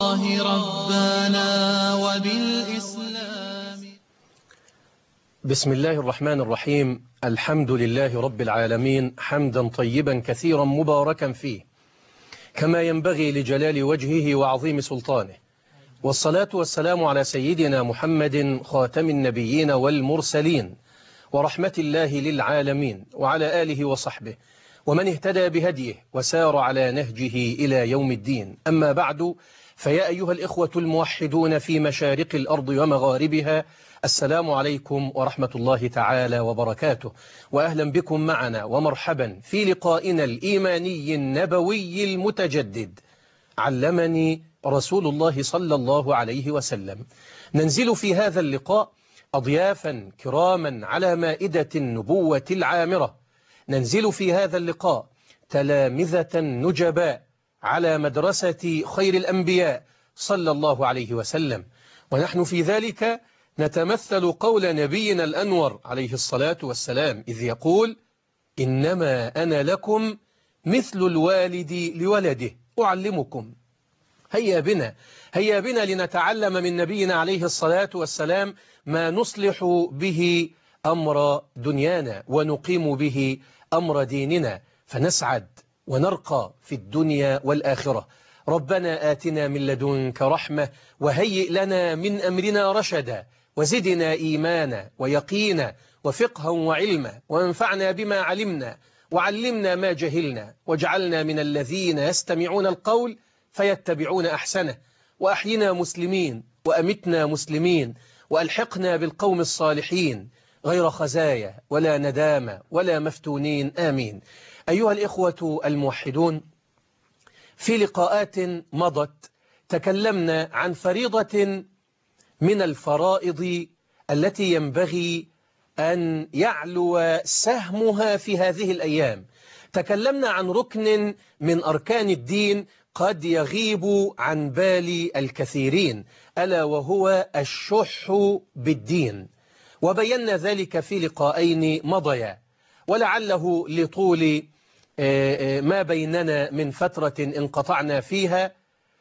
الله ربنا وبالإسلام بسم الله الرحمن الرحيم الحمد لله رب العالمين حمدا طيبا كثيرا مباركا فيه كما ينبغي لجلال وجهه وعظيم سلطانه والصلاة والسلام على سيدنا محمد خاتم النبيين والمرسلين ورحمة الله للعالمين وعلى آله وصحبه ومن اهتدى بهديه وسار على نهجه إلى يوم الدين أما بعد فيا أيها الإخوة الموحدون في مشارق الأرض ومغاربها السلام عليكم ورحمة الله تعالى وبركاته وأهلا بكم معنا ومرحبا في لقائنا الإيماني النبوي المتجدد علمني رسول الله صلى الله عليه وسلم ننزل في هذا اللقاء أضيافا كراما على مائدة النبوة العامرة ننزل في هذا اللقاء تلامذة نجباء على مدرسة خير الأنبياء صلى الله عليه وسلم ونحن في ذلك نتمثل قول نبينا الأنور عليه الصلاة والسلام إذ يقول إنما أنا لكم مثل الوالد لولده أعلمكم هيا بنا هيا بنا لنتعلم من نبينا عليه الصلاة والسلام ما نصلح به أمر دنيانا ونقيم به أمر ديننا فنسعد ونرقى في الدنيا والآخرة ربنا آتنا من لدنك رحمة وهيئ لنا من أمرنا رشدا وزدنا إيمانا ويقينا وفقها وعلما وانفعنا بما علمنا وعلمنا ما جهلنا واجعلنا من الذين يستمعون القول فيتبعون أحسنه وأحينا مسلمين وأمتنا مسلمين وألحقنا بالقوم الصالحين غير خزايا ولا ندامة ولا مفتونين آمين أيها الإخوة الموحدون في لقاءات مضت تكلمنا عن فريضة من الفرائض التي ينبغي أن يعلو سهمها في هذه الأيام تكلمنا عن ركن من أركان الدين قد يغيب عن بال الكثيرين ألا وهو الشح بالدين وبينا ذلك في لقاءين مضيا ولعله لطول ما بيننا من فترة انقطعنا فيها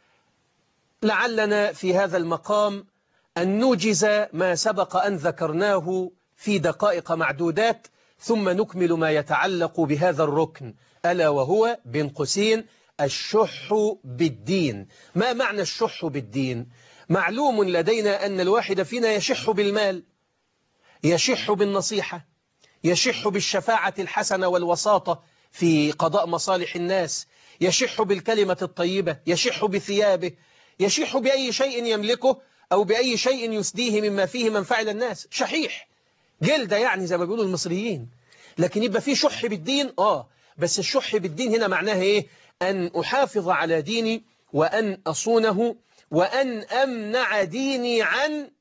لعلنا في هذا المقام أن نوجز ما سبق أن ذكرناه في دقائق معدودات ثم نكمل ما يتعلق بهذا الركن ألا وهو بين قوسين الشح بالدين ما معنى الشح بالدين معلوم لدينا أن الواحد فينا يشح بالمال يشح بالنصيحة يشح بالشفاعة الحسنة والوساطة في قضاء مصالح الناس يشح بالكلمة الطيبة يشح بثيابه يشح بأي شيء يملكه أو بأي شيء يسديه مما فيه منفعل الناس شحيح جلدة يعني زي ما بيقولوا المصريين لكن يبقى في شح بالدين آه بس الشح بالدين هنا معناها إيه أن أحافظ على ديني وأن أصونه وأن أمنع ديني عن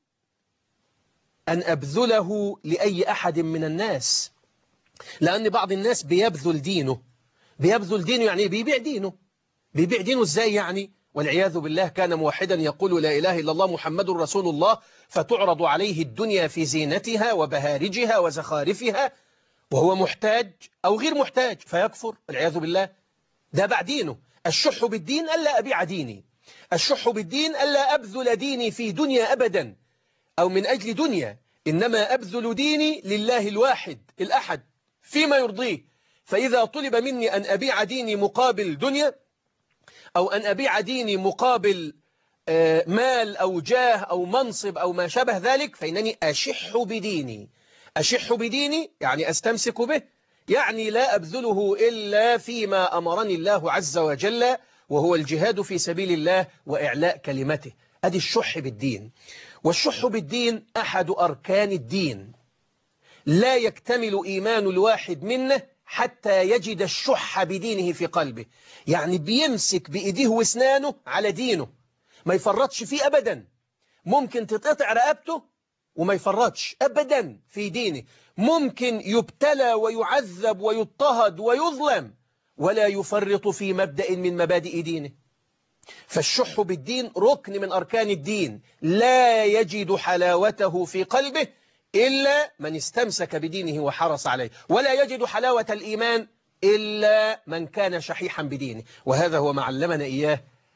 أن أبذله لأي أحد من الناس لأن بعض الناس بيبذل دينه بيبذل دينه يعني بيبيع دينه بيبيع دينه إزاي يعني والعياذ بالله كان موحدا يقول لا إله إلا الله محمد رسول الله فتعرض عليه الدنيا في زينتها وبهارجها وزخارفها وهو محتاج أو غير محتاج فيكفر والعياذ بالله ده باع دينه الشح بالدين ألا أبيع ديني الشح بالدين ألا أبذل ديني في دنيا أبدا أو من أجل دنيا إنما أبذل ديني لله الواحد الأحد فيما يرضيه فإذا طلب مني أن أبيع ديني مقابل دنيا أو أن أبيع ديني مقابل مال أو جاه أو منصب أو ما شابه ذلك فإنني أشح بديني أشح بديني يعني أستمسك به يعني لا أبذله إلا فيما أمرني الله عز وجل وهو الجهاد في سبيل الله وإعلاء كلمته أدي الشح بالدين والشح بالدين أحد أركان الدين لا يكتمل إيمان الواحد منه حتى يجد الشح بدينه في قلبه يعني بيمسك بإيديه واسنانه على دينه ما يفرطش فيه أبدا ممكن تتقطع رقبته وما يفرطش أبدا في دينه ممكن يبتلى ويعذب ويضطهد ويظلم ولا يفرط في مبدأ من مبادئ دينه فالشح بالدين ركن من أركان الدين لا يجد حلاوته في قلبه إلا من استمسك بدينه وحرص عليه ولا يجد حلاوة الإيمان إلا من كان شحيحا بدينه وهذا هو ما علمنا إياه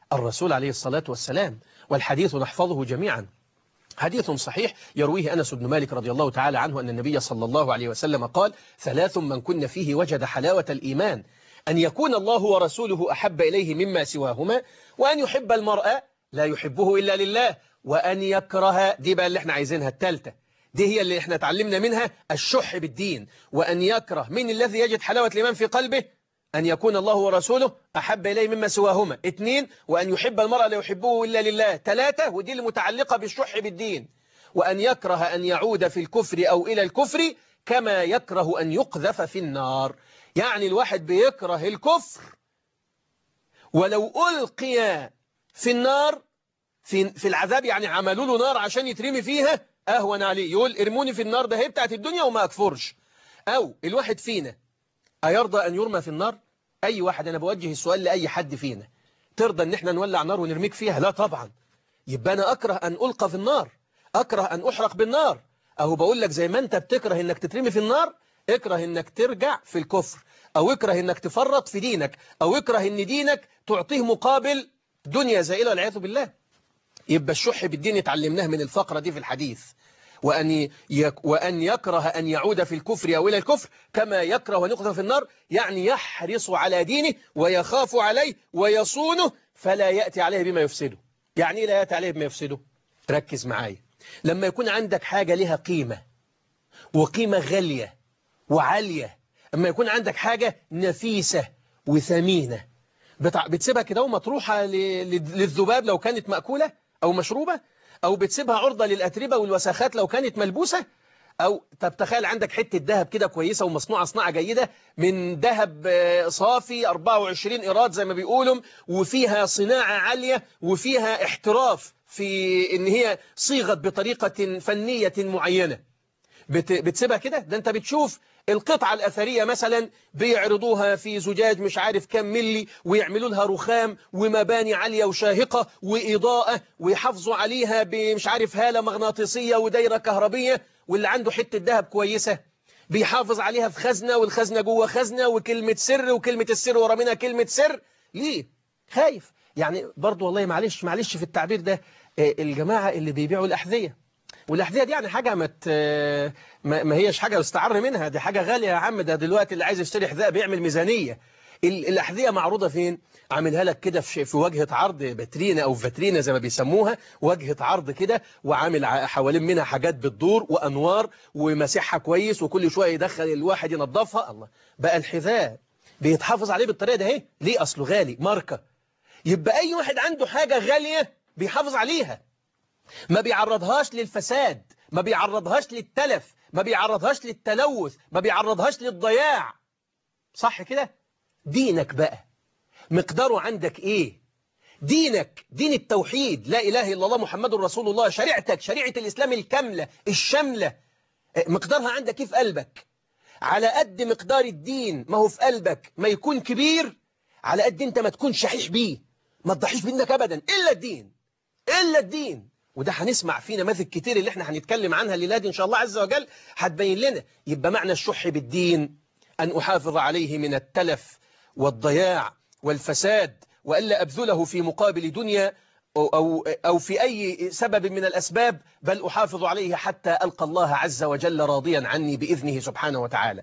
الرسول عليه الصلاة والسلام والحديث نحفظه جميعا حديث صحيح يرويه أنس بن مالك رضي الله تعالى عنه أن النبي صلى الله عليه وسلم قال ثلاث من كن فيه وجد حلاوة الإيمان أن يكون الله ورسوله أحب إليه مما سواهما وأن يحب المرأة لا يحبه إلا لله وأن يكره دي بقى اللي احنا عايزينها التالتة دي هي اللي احنا تعلمنا منها الشح بالدين وأن يكره من الذي يجد حلاوة الإيمان في قلبه أن يكون الله ورسوله أحب إليه مما سواهما اثنين وأن يحب المرأة لا يحبه إلا لله ثلاثة ودي المتعلقة بالشح بالدين وأن يكره أن يعود في الكفر أو إلى الكفر كما يكره أن يقذف في النار يعني الواحد بيكره الكفر ولو ألقي في النار في, في العذاب يعني عملوا له نار عشان يترمي فيها أهون عليه يقول ارموني في النار ده هي بتاعت الدنيا وما أكفرش أو الواحد فينا أيرضى أن يرمى في النار أي واحد أنا بوجه السؤال لأي حد فينا ترضى أن احنا نولع نار ونرميك فيها لا طبعا يبقى أنا أكره أن ألقى في النار أكره أن أحرق بالنار أهو بقول لك زي ما أنت بتكره أنك تترمي في النار اكره أنك ترجع في الكفر أو اكره أنك تفرط في دينك أو اكره أن دينك تعطيه مقابل دنيا زائلة والعياذ بالله يبقى الشح بالدين اتعلمناه من الفقرة دي في الحديث وأن, يك وأن يكره أن يعود في الكفر أو إلى الكفر كما يكره أن يقذف في النار يعني يحرص على دينه ويخاف عليه ويصونه فلا يأتي عليه بما يفسده يعني إيه لا يأتي عليه بما يفسده ركز معايا لما يكون عندك حاجة لها قيمة وقيمة غالية وعالية أما يكون عندك حاجة نفيسة وثمينة بتسيبها كده ومطروحة للذباب لو كانت مأكولة أو مشروبة أو بتسيبها عرضة للأتربة والوساخات لو كانت ملبوسة أو طب تخيل عندك حتة ذهب كده كويسة ومصنوعة صناعة جيدة من ذهب صافي 24 إيراد زي ما بيقولوا وفيها صناعة عالية وفيها احتراف في إن هي صيغت بطريقة فنية معينة بتسيبها كده ده أنت بتشوف القطعة الأثرية مثلا بيعرضوها في زجاج مش عارف كم ملي ويعملوا لها رخام ومباني عالية وشاهقة وإضاءة ويحافظوا عليها بمش عارف هالة مغناطيسية ودايرة كهربية واللي عنده حتة ذهب كويسة بيحافظ عليها في خزنة والخزنة جوه خزنة وكلمة سر وكلمة السر ورا منها كلمة سر ليه؟ خايف يعني برضو والله معلش معلش في التعبير ده الجماعة اللي بيبيعوا الأحذية والأحذية دي يعني حاجة ما ما هيش حاجة يستعر منها دي حاجة غالية يا عم ده دلوقتي اللي عايز يشتري حذاء بيعمل ميزانية الأحذية معروضة فين عاملها لك كده في في واجهة عرض باترينا أو فاترينا زي ما بيسموها واجهة عرض كده وعامل حوالين منها حاجات بتدور وأنوار ومسيحها كويس وكل شوية يدخل الواحد ينظفها الله بقى الحذاء بيتحافظ عليه بالطريقة ده اهي ليه أصله غالي ماركة يبقى أي واحد عنده حاجة غالية بيحافظ عليها ما بيعرضهاش للفساد ما بيعرضهاش للتلف ما بيعرضهاش للتلوث ما بيعرضهاش للضياع صح كده دينك بقى مقداره عندك ايه دينك دين التوحيد لا إله إلا الله محمد رسول الله شريعتك شريعة الإسلام الكاملة الشاملة مقدارها عندك ايه في قلبك على قد مقدار الدين ما هو في قلبك ما يكون كبير على قد انت ما تكون شحيح بيه ما تضحيش بينك أبدا إلا الدين إلا الدين وده هنسمع فيه نماذج كتير اللي احنا هنتكلم عنها الليلة دي إن شاء الله عز وجل هتبين لنا يبقى معنى الشح بالدين أن أحافظ عليه من التلف والضياع والفساد وألا أبذله في مقابل دنيا أو, أو, أو في أي سبب من الأسباب بل أحافظ عليه حتى ألقى الله عز وجل راضيا عني بإذنه سبحانه وتعالى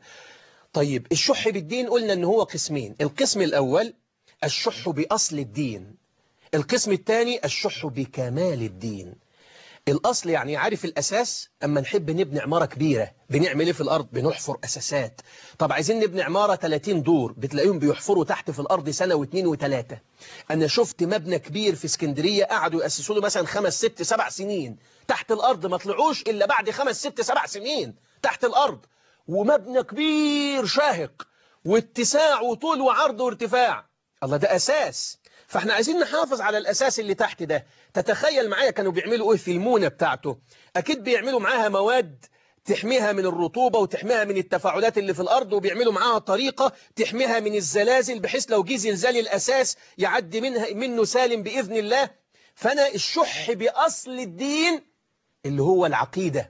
طيب الشح بالدين قلنا أنه هو قسمين القسم الأول الشح بأصل الدين القسم الثاني الشح بكمال الدين الأصل يعني عارف الأساس أما نحب نبني عمارة كبيرة بنعمل إيه في الأرض بنحفر أساسات طب عايزين نبني عمارة 30 دور بتلاقيهم بيحفروا تحت في الأرض سنة واثنين وثلاثة أنا شفت مبنى كبير في اسكندرية قعدوا يأسسوا له مثلا خمس ست سبع سنين تحت الأرض ما طلعوش إلا بعد خمس ست سبع سنين تحت الأرض ومبنى كبير شاهق واتساع وطول وعرض وارتفاع الله ده أساس فاحنا عايزين نحافظ على الأساس اللي تحت ده تتخيل معايا كانوا بيعملوا ايه في المونة بتاعته أكيد بيعملوا معاها مواد تحميها من الرطوبة وتحميها من التفاعلات اللي في الأرض وبيعملوا معاها طريقة تحميها من الزلازل بحيث لو جه زلزال الأساس يعدي منها منه سالم بإذن الله فأنا الشح بأصل الدين اللي هو العقيدة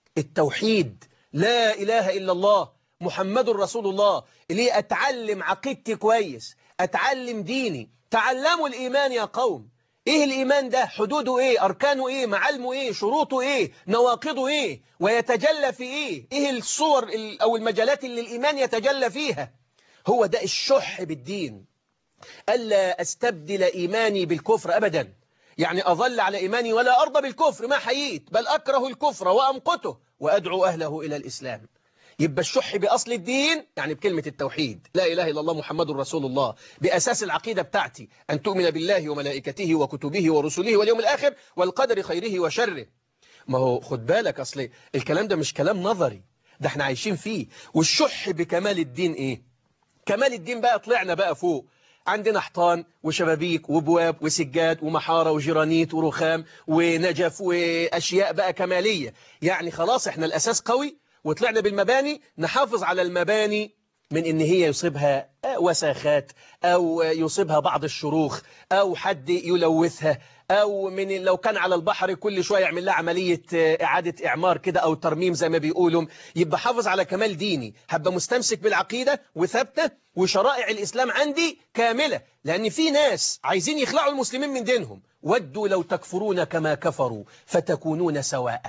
التوحيد لا إله إلا الله محمد رسول الله اللي أتعلم عقيدتي كويس أتعلم ديني تعلموا الإيمان يا قوم إيه الإيمان ده حدوده إيه أركانه إيه معالمه إيه شروطه إيه نواقضه إيه ويتجلى في إيه إيه الصور أو المجالات اللي الإيمان يتجلى فيها هو ده الشح بالدين ألا أستبدل إيماني بالكفر أبدا يعني أظل على إيماني ولا أرضى بالكفر ما حييت بل أكره الكفر وأمقته وأدعو أهله إلى الإسلام يبقى الشح بأصل الدين يعني بكلمة التوحيد لا إله إلا الله محمد رسول الله بأساس العقيدة بتاعتي أن تؤمن بالله وملائكته وكتبه ورسله واليوم الآخر والقدر خيره وشره ما هو خد بالك أصلي الكلام ده مش كلام نظري ده احنا عايشين فيه والشح بكمال الدين إيه كمال الدين بقى طلعنا بقى فوق عندنا حيطان وشبابيك وبواب وسجاد ومحارة وجرانيت ورخام ونجف وأشياء بقى كمالية يعني خلاص احنا الأساس قوي وطلعنا بالمباني نحافظ على المباني من ان هي يصيبها وساخات او يصيبها بعض الشروخ او حد يلوثها او من لو كان على البحر كل شوية يعمل لها عملية اعادة اعمار كده او ترميم زي ما بيقولوا يبقى حافظ على كمال ديني هبقى مستمسك بالعقيدة وثابتة وشرائع الاسلام عندي كاملة لان في ناس عايزين يخلعوا المسلمين من دينهم ودوا لو تكفرون كما كفروا فتكونون سواء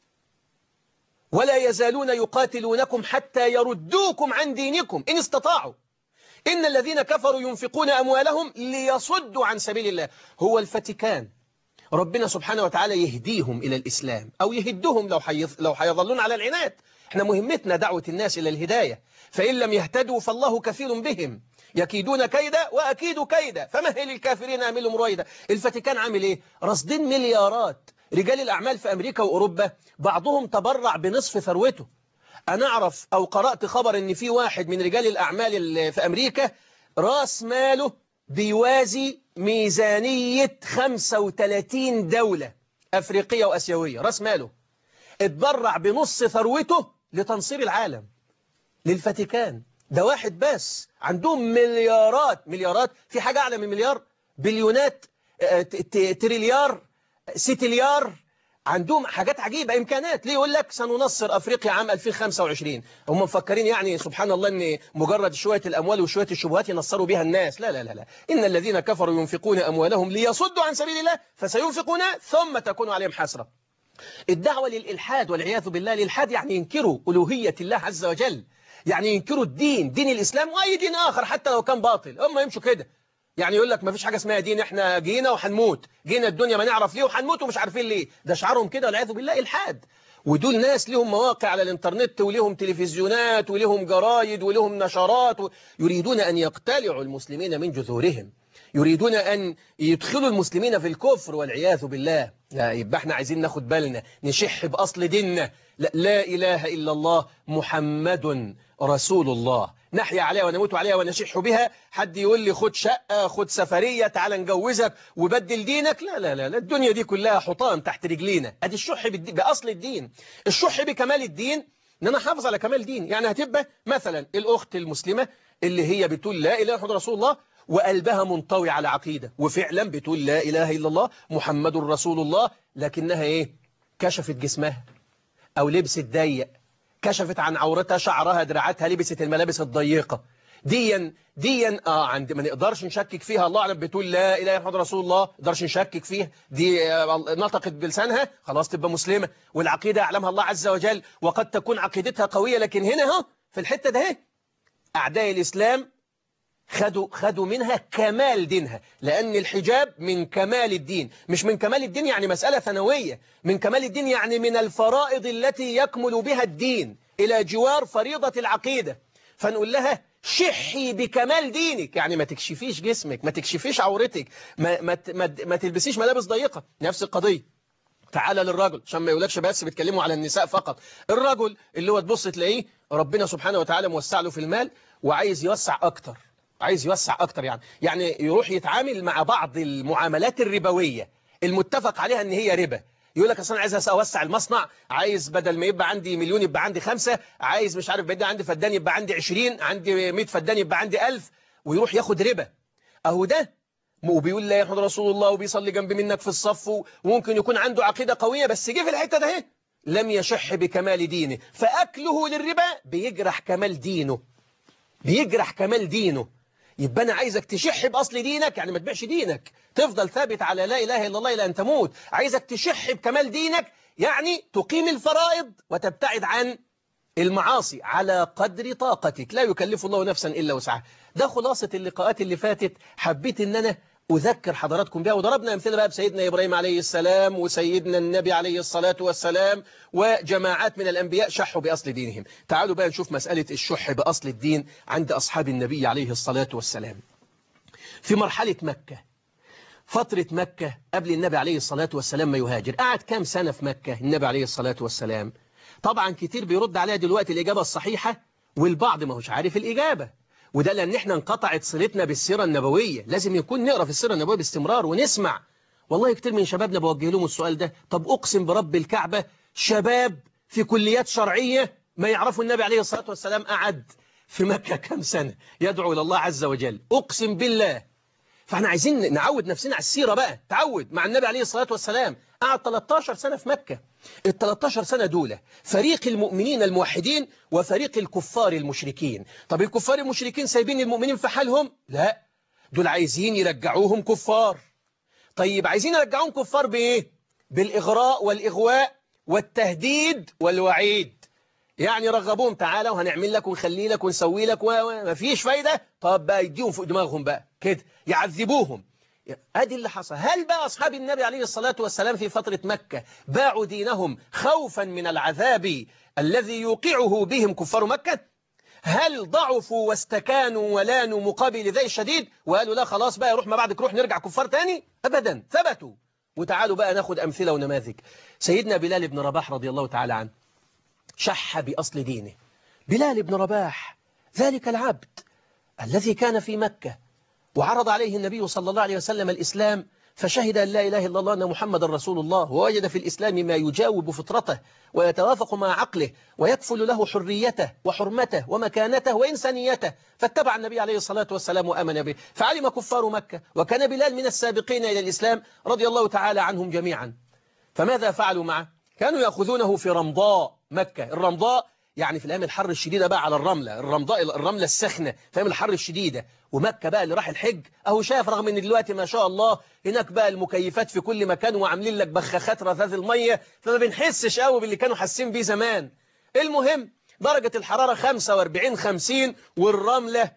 ولا يزالون يقاتلونكم حتى يردوكم عن دينكم إن استطاعوا إن الذين كفروا ينفقون أموالهم ليصدوا عن سبيل الله هو الفاتيكان ربنا سبحانه وتعالى يهديهم إلى الإسلام أو يهدهم لو لو حيظلون على العناد احنا مهمتنا دعوة الناس إلى الهداية فإن لم يهتدوا فالله كثير بهم يكيدون كيدا وأكيد كيدا فمهل الكافرين أملهم رويدا الفاتيكان عامل إيه رصدين مليارات رجال الأعمال في أمريكا وأوروبا بعضهم تبرع بنصف ثروته أنا أعرف أو قرأت خبر أن في واحد من رجال الأعمال اللي في أمريكا راس ماله بيوازي ميزانية 35 دولة أفريقية وأسيوية راس ماله اتبرع بنص ثروته لتنصير العالم للفاتيكان ده واحد بس عندهم مليارات مليارات في حاجة أعلى من مليار بليونات تريليار ستيليار عندهم حاجات عجيبة إمكانات ليه يقول لك سننصر أفريقيا عام 2025 هم مفكرين يعني سبحان الله أن مجرد شوية الأموال وشوية الشبهات ينصروا بها الناس لا لا لا لا إن الذين كفروا ينفقون أموالهم ليصدوا عن سبيل الله فسينفقون ثم تكون عليهم حسرة الدعوة للإلحاد والعياذ بالله الإلحاد يعني ينكروا ألوهية الله عز وجل يعني ينكروا الدين دين الإسلام وأي دين آخر حتى لو كان باطل هم يمشوا كده يعني يقول لك ما فيش حاجة اسمها دين احنا جينا وحنموت جينا الدنيا ما نعرف ليه وحنموت ومش عارفين ليه ده شعارهم كده والعياذ بالله الحاد ودول ناس لهم مواقع على الانترنت ولهم تلفزيونات ولهم جرايد ولهم نشرات و... يريدون أن يقتلعوا المسلمين من جذورهم يريدون أن يدخلوا المسلمين في الكفر والعياذ بالله لا يبقى احنا عايزين ناخد بالنا نشح بأصل ديننا لا, لا إله إلا الله محمد رسول الله نحيا عليها ونموت عليها ونشح بها حد يقول لي خد شقة خد سفرية تعال نجوزك وبدل دينك لا لا لا, لا الدنيا دي كلها حطام تحت رجلينا ادي الشح بأصل الدين الشح بكمال الدين ان انا احافظ على كمال دين يعني هتبقى مثلا الاخت المسلمة اللي هي بتقول لا اله الا رسول الله وقلبها منطوي على عقيدة وفعلا بتقول لا إله إلا الله محمد رسول الله لكنها إيه كشفت جسمها أو لبست ضيق كشفت عن عورتها شعرها دراعاتها لبست الملابس الضيقة ديا ديا اه عند ما نقدرش نشكك فيها الله اعلم بتقول لا اله الا الله رسول الله ما نقدرش نشكك فيها دي آه نطقت بلسانها خلاص تبقى مسلمه والعقيده يعلمها الله عز وجل وقد تكون عقيدتها قويه لكن هنا اهو في الحته ده اعداء الاسلام خدوا خدوا منها كمال دينها لأن الحجاب من كمال الدين مش من كمال الدين يعني مسألة ثانوية من كمال الدين يعني من الفرائض التي يكمل بها الدين إلى جوار فريضة العقيدة فنقول لها شحي بكمال دينك يعني ما تكشفيش جسمك ما تكشفيش عورتك ما, ما, ما, ما تلبسيش ملابس ضيقة نفس القضية تعالى للرجل عشان ما يقولكش بس بيتكلموا على النساء فقط الرجل اللي هو تبص تلاقيه ربنا سبحانه وتعالى موسع له في المال وعايز يوسع أكتر عايز يوسع أكتر يعني يعني يروح يتعامل مع بعض المعاملات الربوية المتفق عليها ان هي ربا يقول لك اصل انا عايز اوسع المصنع عايز بدل ما يبقى عندي مليون يبقى عندي خمسة عايز مش عارف بدي عندي فدان يبقى عندي 20 عندي 100 فدان يبقى عندي 1000 ويروح ياخد ربا اهو ده وبيقول لا يحمد رسول الله وبيصلي جنب منك في الصف وممكن يكون عنده عقيدة قوية بس جه في الحتة ده اهي لم يشح بكمال دينه فأكله للربا بيجرح كمال دينه بيجرح كمال دينه يبقى أنا عايزك تشح بأصل دينك يعني ما تبيعش دينك تفضل ثابت على لا إله إلا الله إلى أن تموت عايزك تشح بكمال دينك يعني تقيم الفرائض وتبتعد عن المعاصي على قدر طاقتك لا يكلف الله نفسا إلا وسعها ده خلاصة اللقاءات اللي فاتت حبيت أن أنا أذكر حضراتكم بها وضربنا أمثلة بقى بسيدنا إبراهيم عليه السلام وسيدنا النبي عليه الصلاة والسلام وجماعات من الأنبياء شحوا بأصل دينهم تعالوا بقى نشوف مسألة الشح بأصل الدين عند أصحاب النبي عليه الصلاة والسلام في مرحلة مكة فترة مكة قبل النبي عليه الصلاة والسلام ما يهاجر قعد كام سنة في مكة النبي عليه الصلاة والسلام طبعا كتير بيرد عليها دلوقتي الإجابة الصحيحة والبعض ما هوش عارف الإجابة وده لأن احنا انقطعت صلتنا بالسيرة النبوية لازم يكون نقرأ في السيرة النبوية باستمرار ونسمع والله كتير من شبابنا بوجه لهم السؤال ده طب أقسم برب الكعبة شباب في كليات شرعية ما يعرفوا النبي عليه الصلاة والسلام قعد في مكة كم سنة يدعو إلى الله عز وجل أقسم بالله فاحنا عايزين نعود نفسنا على السيرة بقى تعود مع النبي عليه الصلاة والسلام قعد 13 سنة في مكة ال 13 سنة دول فريق المؤمنين الموحدين وفريق الكفار المشركين طب الكفار المشركين سايبين المؤمنين في حالهم لا دول عايزين يرجعوهم كفار طيب عايزين يرجعوهم كفار بإيه بالإغراء والإغواء والتهديد والوعيد يعني رغبوهم تعالى وهنعمل لك ونخلي لك ونسوي لك ومفيش فايدة طب بقى يديهم فوق دماغهم بقى كده يعذبوهم ادي اللي حصل هل بقى أصحاب النبي عليه الصلاة والسلام في فترة مكة باعوا دينهم خوفا من العذاب الذي يوقعه بهم كفار مكة هل ضعفوا واستكانوا ولانوا مقابل ذي الشديد وقالوا لا خلاص بقى روح ما بعدك روح نرجع كفار تاني أبدا ثبتوا وتعالوا بقى ناخد أمثلة ونماذج سيدنا بلال بن رباح رضي الله تعالى عنه شح بأصل دينه بلال بن رباح ذلك العبد الذي كان في مكة وعرض عليه النبي صلى الله عليه وسلم الإسلام فشهد أن لا إله إلا الله أن محمد رسول الله ووجد في الإسلام ما يجاوب فطرته ويتوافق مع عقله ويكفل له حريته وحرمته ومكانته وإنسانيته فاتبع النبي عليه الصلاة والسلام وأمن به فعلم كفار مكة وكان بلال من السابقين إلى الإسلام رضي الله تعالى عنهم جميعا فماذا فعلوا معه؟ كانوا يأخذونه في رمضاء مكة الرمضاء يعني في الأيام الحر الشديدة بقى على الرملة الرمضاء الرملة السخنة في أيام الحر الشديدة ومكة بقى اللي راح الحج أهو شاف رغم أن دلوقتي ما شاء الله هناك بقى المكيفات في كل مكان وعاملين لك بخاخات رذاذ المية فما بنحسش قوي باللي كانوا حاسين بيه زمان المهم درجة الحرارة 45 50 والرملة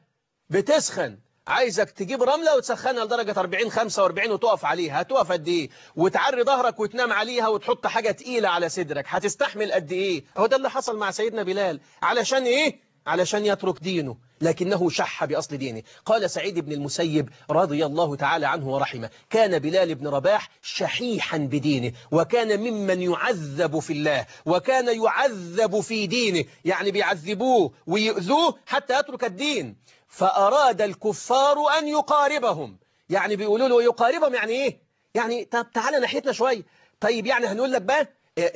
بتسخن عايزك تجيب رملة وتسخنها لدرجة 40 45 وتقف عليها هتقف قد ايه وتعري ظهرك وتنام عليها وتحط حاجة تقيلة على صدرك هتستحمل قد ايه هو ده اللي حصل مع سيدنا بلال علشان ايه علشان يترك دينه لكنه شح بأصل دينه قال سعيد بن المسيب رضي الله تعالى عنه ورحمه كان بلال بن رباح شحيحا بدينه وكان ممن يعذب في الله وكان يعذب في دينه يعني بيعذبوه ويؤذوه حتى يترك الدين فأراد الكفار أن يقاربهم يعني بيقولوا له يقاربهم يعني إيه يعني طب تعالى ناحيتنا شوية طيب يعني هنقول لك بقى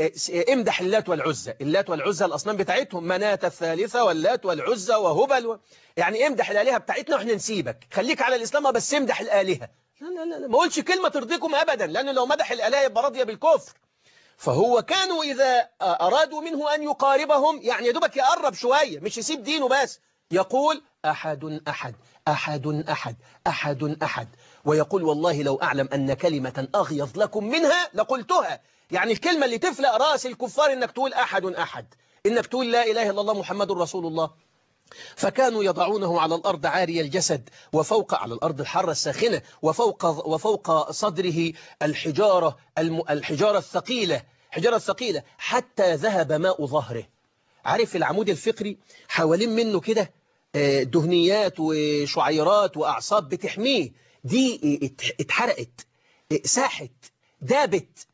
امدح اللات والعزة اللات والعزة الأصنام بتاعتهم مناة الثالثة واللات والعزة وهبل و... يعني امدح الآلهة بتاعتنا واحنا نسيبك خليك على الإسلام بس امدح الآلهة لا لا لا ما قولش كلمة ترضيكم أبدا لأنه لو مدح الآلهة يبقى راضية بالكفر فهو كانوا إذا أرادوا منه أن يقاربهم يعني يدوبك يقرب شوية مش يسيب دينه بس يقول أحد أحد أحد أحد أحد أحد ويقول والله لو أعلم أن كلمة أغيظ لكم منها لقلتها يعني الكلمة اللي تفلق رأس الكفار إنك تقول أحد أحد إنك تقول لا إله إلا الله محمد رسول الله فكانوا يضعونه على الأرض عاري الجسد وفوق على الأرض الحارة الساخنة وفوق, وفوق صدره الحجارة الحجارة الثقيلة حجارة الثقيلة حتى ذهب ماء ظهره عارف العمود الفقري حوالين منه كده دهنيات وشعيرات وأعصاب بتحميه دي اتحرقت ساحت دابت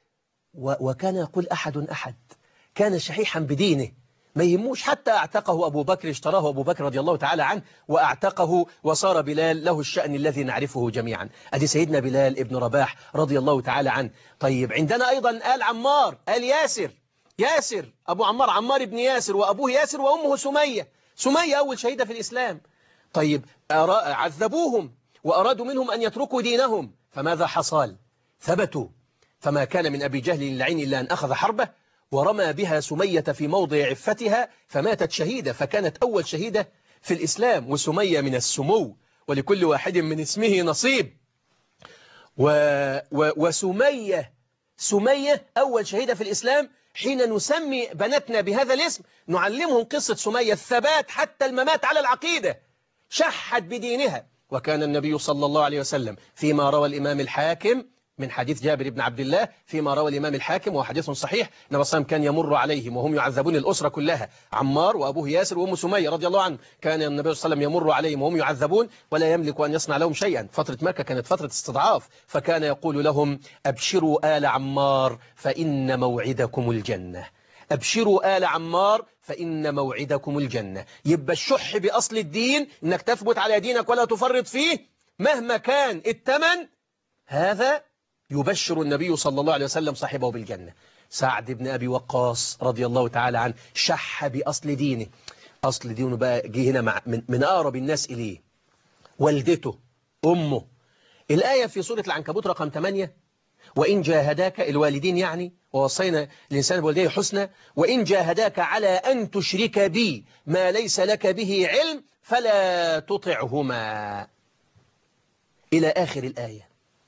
وكان يقول أحد أحد كان شحيحا بدينه ما يهموش حتى اعتقه أبو بكر اشتراه أبو بكر رضي الله تعالى عنه وأعتقه وصار بلال له الشأن الذي نعرفه جميعا أدي سيدنا بلال ابن رباح رضي الله تعالى عنه طيب عندنا أيضا آل عمار آل ياسر ياسر أبو عمار عمار بن ياسر وأبوه ياسر وأمه سمية سمية أول شهيدة في الإسلام طيب عذبوهم وأرادوا منهم أن يتركوا دينهم فماذا حصل ثبتوا فما كان من أبي جهل للعين إلا أن أخذ حربه ورمى بها سمية في موضع عفتها فماتت شهيدة فكانت أول شهيدة في الإسلام وسمية من السمو ولكل واحد من اسمه نصيب و و وسمية سمية أول شهيدة في الإسلام حين نسمي بناتنا بهذا الاسم نعلمهم قصة سمية الثبات حتى الممات على العقيدة شحت بدينها وكان النبي صلى الله عليه وسلم فيما روى الإمام الحاكم من حديث جابر بن عبد الله فيما روى الإمام الحاكم وهو حديث صحيح النبي صلى كان يمر عليهم وهم يعذبون الأسرة كلها عمار وأبوه ياسر وأم سمية رضي الله عنه كان النبي صلى الله عليه وسلم يمر عليهم وهم يعذبون ولا يملك أن يصنع لهم شيئا فترة مكة كانت فترة استضعاف فكان يقول لهم أبشروا آل عمار فإن موعدكم الجنة أبشروا آل عمار فإن موعدكم الجنة يبقى الشح بأصل الدين إنك تثبت على دينك ولا تفرط فيه مهما كان الثمن هذا يبشر النبي صلى الله عليه وسلم صاحبه بالجنة سعد بن أبي وقاص رضي الله تعالى عنه شح بأصل دينه أصل دينه بقى جه هنا مع من, من أقرب الناس إليه والدته أمه الآية في سورة العنكبوت رقم 8 وإن جاهداك الوالدين يعني ووصينا الإنسان بوالديه حسنى وإن جاهداك على أن تشرك بي ما ليس لك به علم فلا تطعهما إلى آخر الآية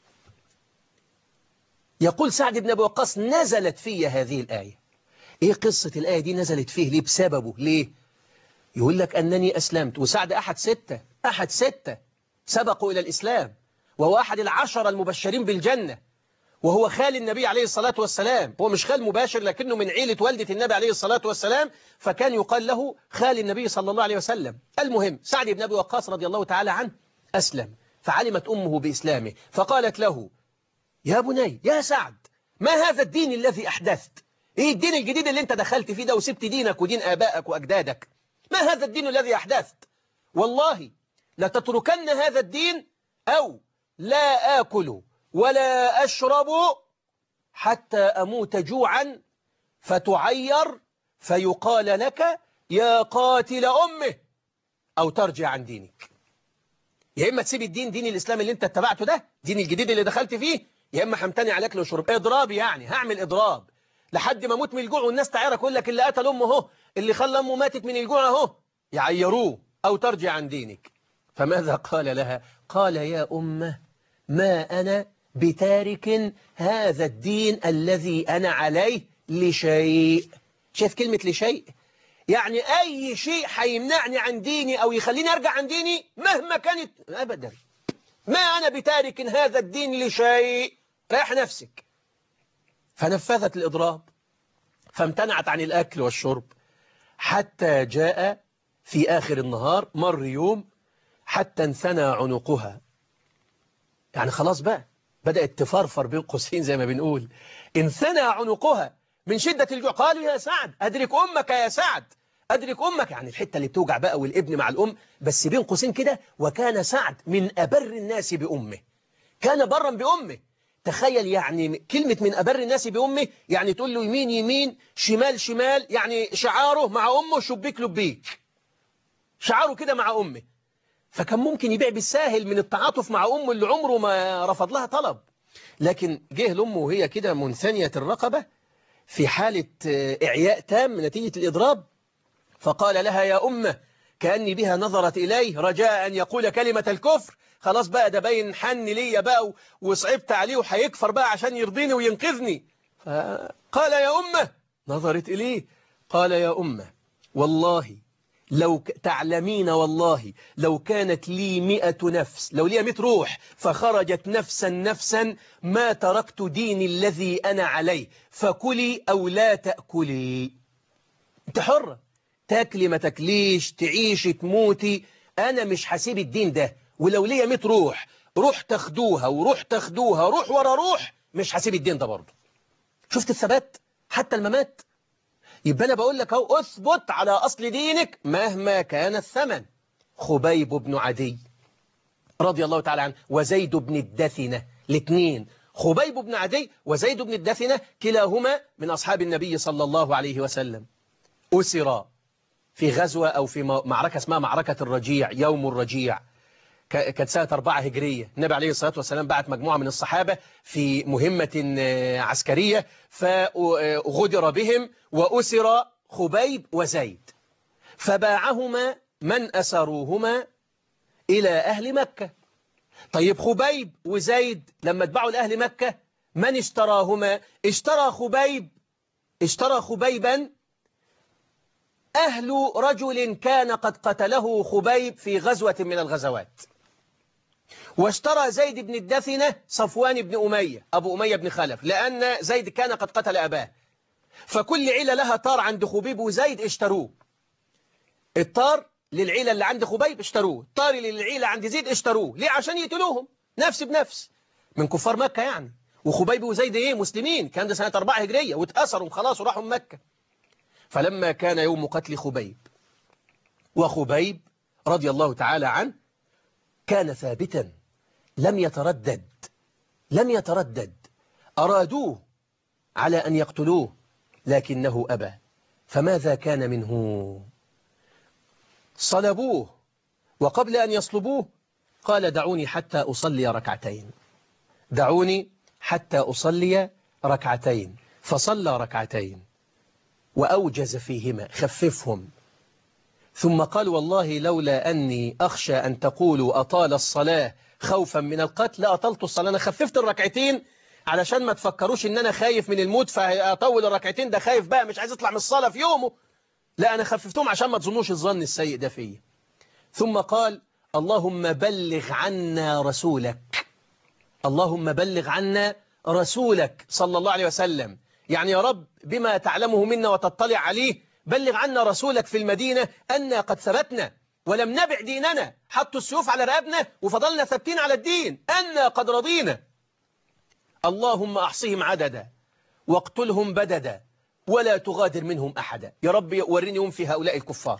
يقول سعد بن أبي وقاص نزلت في هذه الآية إيه قصة الآية دي نزلت فيه ليه بسببه ليه يقول لك أنني أسلمت وسعد أحد ستة أحد ستة سبقوا إلى الإسلام وهو أحد العشر المبشرين بالجنة وهو خال النبي عليه الصلاة والسلام هو مش خال مباشر لكنه من عيلة والدة النبي عليه الصلاة والسلام فكان يقال له خال النبي صلى الله عليه وسلم المهم سعد بن أبي وقاص رضي الله تعالى عنه أسلم فعلمت أمه بإسلامه فقالت له يا بني يا سعد ما هذا الدين الذي أحدثت إيه الدين الجديد اللي أنت دخلت فيه ده وسبت دينك ودين آبائك وأجدادك ما هذا الدين الذي أحدثت والله لتتركن هذا الدين أو لا آكل ولا أشرب حتى أموت جوعا فتعير فيقال لك يا قاتل أمه أو ترجع عن دينك يا إما تسيب الدين دين الإسلام اللي أنت اتبعته ده دين الجديد اللي دخلت فيه يا إما همتنع على أكل وشرب إضراب يعني هعمل إضراب لحد ما أموت من الجوع والناس تعيرك يقول لك اللي قتل أمه اهو اللي خلى أمه ماتت من الجوع اهو يعيروه أو ترجع عن دينك فماذا قال لها قال يا أمه ما أنا بتارك هذا الدين الذي أنا عليه لشيء شايف كلمة لشيء يعني أي شيء هيمنعني عن ديني أو يخليني أرجع عن ديني مهما كانت أبدا ما أنا بتارك هذا الدين لشيء ريح نفسك فنفذت الإضراب فامتنعت عن الأكل والشرب حتى جاء في آخر النهار مر يوم حتى انثنى عنقها يعني خلاص بقى بدأت تفرفر بين قوسين زي ما بنقول انثنى عنقها من شدة الجوع قالوا يا سعد أدرك أمك يا سعد أدرك أمك يعني الحتة اللي بتوجع بقى والابن مع الأم بس بين قوسين كده وكان سعد من أبر الناس بأمه كان برا بأمه تخيل يعني كلمة من أبر الناس بأمه يعني تقول له يمين يمين شمال شمال يعني شعاره مع أمه شبيك لبيك شعاره كده مع أمه فكان ممكن يبيع بالساهل من التعاطف مع أمه اللي عمره ما رفض لها طلب لكن جه لأمه وهي كده منثنية الرقبة في حالة إعياء تام نتيجة الإضراب فقال لها يا أمة كأني بها نظرت إليه رجاء أن يقول كلمة الكفر خلاص بقى ده باين حن ليا بقى وصعبت عليه وهيكفر بقى عشان يرضيني وينقذني فقال يا أمة نظرت إليه قال يا أمة والله لو تعلمين والله لو كانت لي مئة نفس لو لي مئة روح فخرجت نفسا نفسا ما تركت ديني الذي أنا عليه فكلي أو لا تأكلي انت حرة تاكلي ما تاكليش تعيشي تموتي أنا مش هسيب الدين ده ولو ليا 100 روح روح تاخدوها وروح تاخدوها روح ورا روح مش هسيب الدين ده برضه شفت الثبات حتى الممات يبقى أنا بقول لك اهو أثبت على أصل دينك مهما كان الثمن خبيب بن عدي رضي الله تعالى عنه وزيد بن الدثنة الاثنين خبيب بن عدي وزيد بن الدثنة كلاهما من أصحاب النبي صلى الله عليه وسلم أسرا في غزوة أو في معركة اسمها معركة الرجيع يوم الرجيع كانت سنة أربعة هجرية النبي عليه الصلاة والسلام بعت مجموعة من الصحابة في مهمة عسكرية فغدر بهم وأسر خبيب وزيد فباعهما من أسروهما إلى أهل مكة طيب خبيب وزيد لما اتبعوا لأهل مكة من اشتراهما اشترى خبيب اشترى خبيبا أهل رجل كان قد قتله خبيب في غزوة من الغزوات واشترى زيد بن الدثنة صفوان بن أمية أبو أمية بن خلف لأن زيد كان قد قتل أباه فكل عيلة لها طار عند خبيب وزيد اشتروه الطار للعيلة اللي عند خبيب اشتروه الطار للعيلة عند زيد اشتروه ليه عشان يقتلوهم نفس بنفس من كفار مكة يعني وخبيب وزيد ايه مسلمين كان ده سنة 4 هجرية واتأثروا خلاص وراحوا مكة فلما كان يوم قتل خبيب وخبيب رضي الله تعالى عنه كان ثابتا لم يتردد لم يتردد أرادوه على أن يقتلوه لكنه أبى فماذا كان منه صلبوه وقبل أن يصلبوه قال دعوني حتى أصلي ركعتين دعوني حتى أصلي ركعتين فصلى ركعتين وأوجز فيهما خففهم ثم قال والله لولا أني أخشى أن تقولوا أطال الصلاة خوفا من القتل لأطلت الصلاة أنا خففت الركعتين علشان ما تفكروش ان انا خايف من الموت فاطول الركعتين ده خايف بقى مش عايز يطلع من الصلاة في يومه لا انا خففتهم عشان ما تظنوش الظن السيء ده فيا ثم قال اللهم بلغ عنا رسولك اللهم بلغ عنا رسولك صلى الله عليه وسلم يعني يا رب بما تعلمه منا وتطلع عليه بلغ عنا رسولك في المدينة أنا قد ثبتنا ولم نبع ديننا حطوا السيوف على رقبنا وفضلنا ثابتين على الدين أنا قد رضينا اللهم أحصهم عددا واقتلهم بددا ولا تغادر منهم أحدا يا رب ورني في هؤلاء الكفار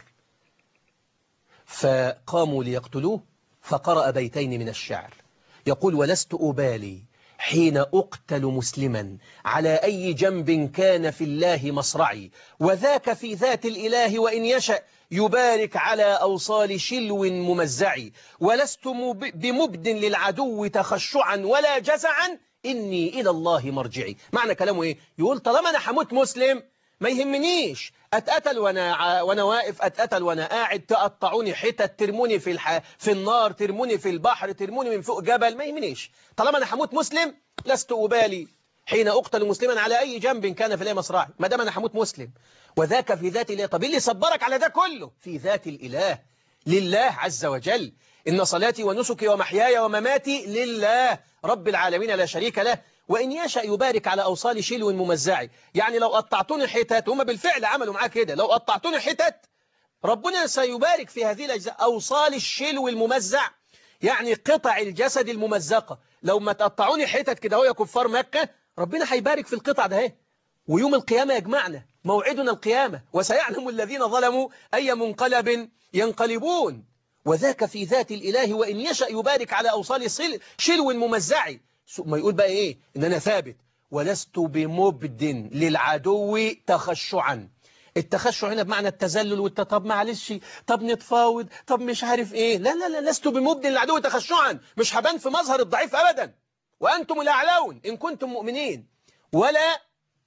فقاموا ليقتلوه فقرأ بيتين من الشعر يقول ولست أبالي حين أقتل مسلما على أي جنب كان في الله مصرعي وذاك في ذات الإله وإن يشأ يبارك على أوصال شلو ممزع ولست بمبد للعدو تخشعا ولا جزعا إني إلى الله مرجعي معنى كلامه إيه يقول طالما أنا حموت مسلم ما يهمنيش أتقتل وأنا, وأنا واقف أتقتل وأنا قاعد تقطعوني حتت ترموني في, الح... في النار ترموني في البحر ترموني من فوق جبل ما يهمنيش طالما أنا حموت مسلم لست أبالي حين أقتل مسلما على أي جنب كان في الله مصراعي ما دام أنا حموت مسلم وذاك في ذات الله طب اللي صبرك على ده كله في ذات الإله لله عز وجل إن صلاتي ونسكي ومحياي ومماتي لله رب العالمين لا شريك له وإن يشأ يبارك على أوصال شلو ممزعي يعني لو قطعتوني حتت هم بالفعل عملوا معاه كده لو قطعتوني حتت ربنا سيبارك في هذه الأجزاء أوصال الشلو الممزع يعني قطع الجسد الممزقة لو ما تقطعوني حتت كده هو يا كفار مكة ربنا هيبارك في القطع ده ويوم القيامة يجمعنا موعدنا القيامة وسيعلم الذين ظلموا أي منقلب ينقلبون وذاك في ذات الإله وإن يشأ يبارك على أوصال شلو ممزعي ما يقول بقى إيه إن أنا ثابت ولست بمبد للعدو تخشعا التخشع هنا بمعنى التذلل والت طب معلش طب نتفاوض طب مش عارف ايه لا لا لا لست بمبد للعدو تخشعا مش هبان في مظهر الضعيف ابدا وانتم الاعلون ان كنتم مؤمنين ولا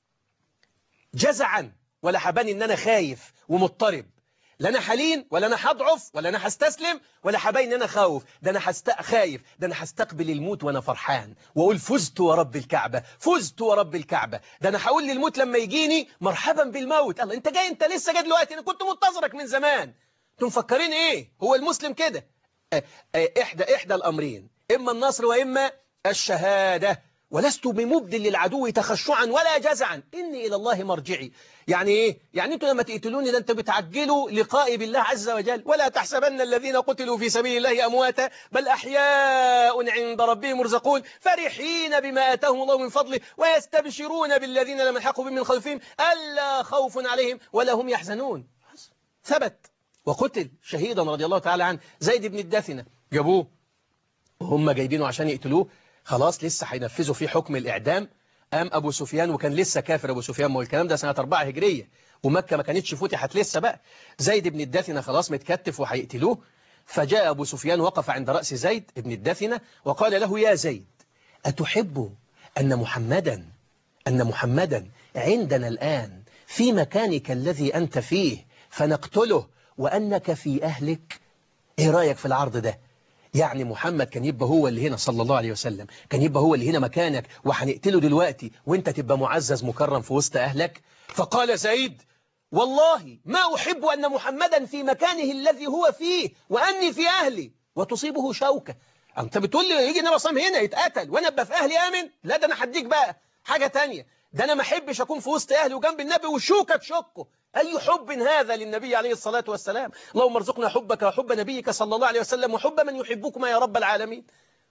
جزعا ولا هبان ان انا خايف ومضطرب لا انا حليم ولا انا هضعف ولا انا هستسلم ولا هبين ان انا خاوف ده انا هست... خايف ده انا هستقبل الموت وانا فرحان واقول فزت ورب الكعبة فزت ورب الكعبة ده انا هقول للموت لما يجيني مرحبا بالموت الله انت جاي انت لسه جاي دلوقتي انا كنت منتظرك من زمان انتم مفكرين ايه هو المسلم كده احدى احدى الامرين اما النصر واما الشهادة ولست بمبدل للعدو تخشعا ولا جزعا إني إلى الله مرجعي يعني إيه؟ يعني أنتوا لما تقتلوني ده أنتوا بتعجلوا لقائي بالله عز وجل ولا تحسبن الذين قتلوا في سبيل الله أمواتا بل أحياء عند ربهم مرزقون فرحين بما آتاهم الله من فضله ويستبشرون بالذين لم يلحقوا بهم من خلفهم ألا خوف عليهم ولا هم يحزنون ثبت وقتل شهيدا رضي الله تعالى عنه زيد بن الدثنة جابوه وهم جايبينه عشان يقتلوه خلاص لسه هينفذوا فيه حكم الإعدام قام أبو سفيان وكان لسه كافر أبو سفيان ما هو الكلام ده سنة 4 هجرية ومكة ما كانتش فتحت لسه بقى زيد بن الدثنة خلاص متكتف وهيقتلوه فجاء أبو سفيان وقف عند رأس زيد بن الدثنة وقال له يا زيد أتحب أن محمدا أن محمدا عندنا الآن في مكانك الذي أنت فيه فنقتله وأنك في أهلك إيه رأيك في العرض ده يعني محمد كان يبقى هو اللي هنا صلى الله عليه وسلم كان يبقى هو اللي هنا مكانك وهنقتله دلوقتي وانت تبقى معزز مكرم في وسط أهلك فقال زيد والله ما أحب أن محمدا في مكانه الذي هو فيه وأني في أهلي وتصيبه شوكة أنت بتقول لي يجي النبي صلى الله عليه وسلم هنا يتقتل وأنا أبقى في أهلي آمن لا ده أنا هديك بقى حاجة تانية ده أنا ما أحبش أكون في وسط أهلي وجنب النبي وشوكة تشكه أي حب هذا للنبي عليه الصلاة والسلام اللهم ارزقنا حبك وحب نبيك صلى الله عليه وسلم وحب من يحبكما يا رب العالمين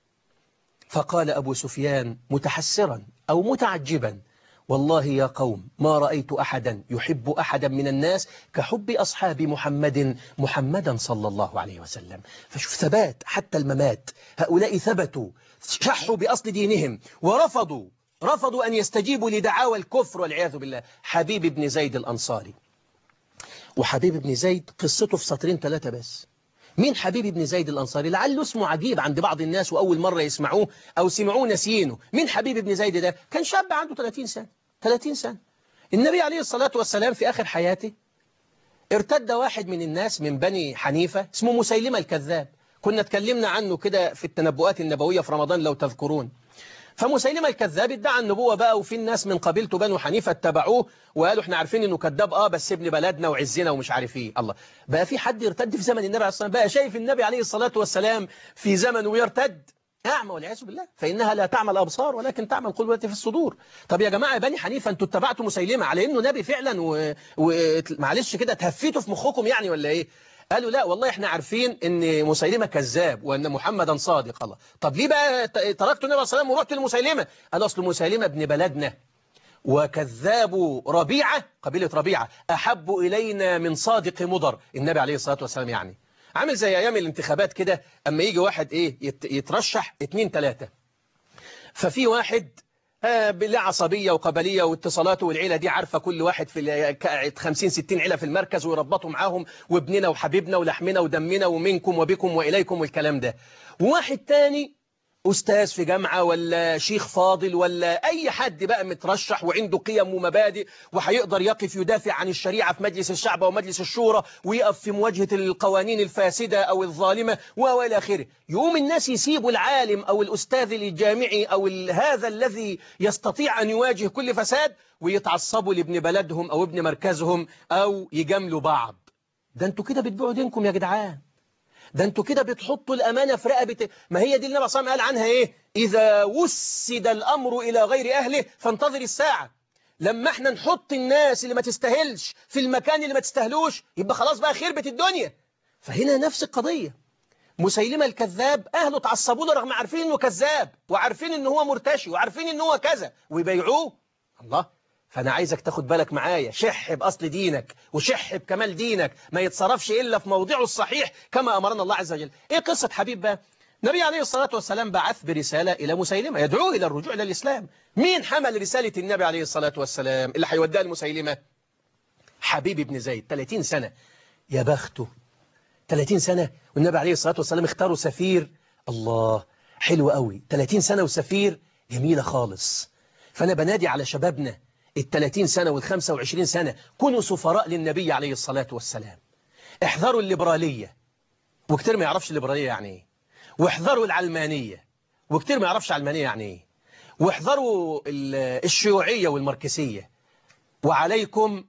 فقال أبو سفيان متحسرا أو متعجبا والله يا قوم ما رأيت أحدا يحب أحدا من الناس كحب أصحاب محمد محمدا صلى الله عليه وسلم فشوف ثبات حتى الممات هؤلاء ثبتوا شحوا بأصل دينهم ورفضوا رفضوا أن يستجيبوا لدعاوى الكفر والعياذ بالله حبيب بن زيد الأنصاري وحبيب بن زيد قصته في سطرين ثلاثة بس مين حبيب بن زيد الأنصاري لعله اسمه عجيب عند بعض الناس وأول مرة يسمعوه أو سمعوه نسيينه مين حبيب بن زيد ده كان شاب عنده 30 سنة 30 سنة النبي عليه الصلاة والسلام في آخر حياته ارتد واحد من الناس من بني حنيفة اسمه مسيلمة الكذاب كنا اتكلمنا عنه كده في التنبؤات النبوية في رمضان لو تذكرون فمسيلمة الكذاب ادعى النبوة بقى وفي الناس من قبيلته بنو حنيفة اتبعوه وقالوا احنا عارفين انه كذاب اه بس ابن بلدنا وعزنا ومش عارف ايه الله بقى في حد يرتد في زمن النبي عليه الصلاة والسلام بقى شايف النبي عليه الصلاة والسلام في زمن ويرتد أعمى والعياذ بالله فإنها لا تعمل الأبصار ولكن تعمل القلوب التي في الصدور طب يا جماعة بني حنيفة أنتوا اتبعتوا مسيلمة على إنه نبي فعلا ومعلش و... كده تهفيتوا في مخكم يعني ولا إيه قالوا لا والله احنا عارفين ان مسيلمة كذاب وان محمدا صادق الله طب ليه بقى تركتوا النبي صلى الله عليه وسلم ورحت لمسيلمة قال اصل مسيلمة ابن بلدنا وكذاب ربيعة قبيلة ربيعة أحب إلينا من صادق مضر النبي عليه الصلاة والسلام يعني عامل زي أيام الانتخابات كده أما يجي واحد إيه يترشح اتنين تلاتة ففي واحد آه له عصبية وقبلية واتصالاته والعيلة دي عارفة كل واحد في 50 60 عيلة في المركز ويربطوا معاهم وابننا وحبيبنا ولحمنا ودمنا ومنكم وبكم وإليكم والكلام ده وواحد تاني أستاذ في جامعة ولا شيخ فاضل ولا أي حد بقى مترشح وعنده قيم ومبادئ وهيقدر يقف يدافع عن الشريعة في مجلس الشعب ومجلس الشورى ويقف في مواجهة القوانين الفاسدة أو الظالمة وإلى آخره يقوم الناس يسيبوا العالم أو الأستاذ الجامعي أو هذا الذي يستطيع أن يواجه كل فساد ويتعصبوا لابن بلدهم أو ابن مركزهم أو يجاملوا بعض ده انتوا كده بتبيعوا دينكم يا جدعان ده انتوا كده بتحطوا الأمانة في رقبة ما هي دي اللي النبي صلى الله عليه وسلم قال عنها ايه إذا وسد الأمر إلى غير أهله فانتظر الساعة لما احنا نحط الناس اللي ما تستاهلش في المكان اللي ما تستاهلوش يبقى خلاص بقى خربت الدنيا فهنا نفس القضية مسيلمة الكذاب أهله تعصبوا له رغم عارفين إنه كذاب وعارفين إنه هو مرتشي وعارفين إنه هو كذا ويبيعوه الله فأنا عايزك تاخد بالك معايا شح بأصل دينك وشح بكمال دينك ما يتصرفش إلا في موضعه الصحيح كما أمرنا الله عز وجل إيه قصة حبيب بقى النبي عليه الصلاة والسلام بعث برسالة إلى مسيلمة يدعوه إلى الرجوع إلى الإسلام مين حمل رسالة النبي عليه الصلاة والسلام اللي هيوديها لمسيلمة حبيب بن زيد 30 سنة يا بخته 30 سنة والنبي عليه الصلاة والسلام اختاروا سفير الله حلو قوي 30 سنة وسفير جميلة خالص فأنا بنادي على شبابنا الثلاثين سنة والخمسة وعشرين سنة كونوا سفراء للنبي عليه الصلاة والسلام احذروا الليبرالية وكتير ما يعرفش الليبرالية يعني ايه واحذروا العلمانية وكتير ما يعرفش علمانية يعني ايه واحذروا الشيوعية والماركسية وعليكم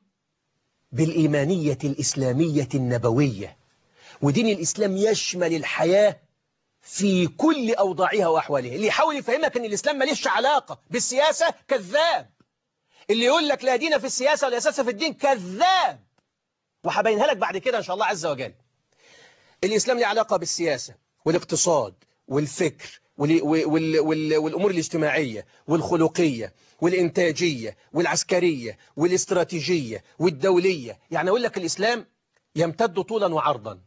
بالإيمانية الإسلامية النبوية ودين الإسلام يشمل الحياة في كل أوضاعها وأحوالها اللي يحاول يفهمك أن الإسلام ماليش علاقة بالسياسة كذاب اللي يقول لك لا دين في السياسة ولا أساس في الدين كذاب وهبينها لك بعد كده إن شاء الله عز وجل الإسلام له علاقة بالسياسة والاقتصاد والفكر وال وال وال والأمور الاجتماعية والخلقية والإنتاجية والعسكرية والاستراتيجية والدولية يعني أقول لك الإسلام يمتد طولا وعرضا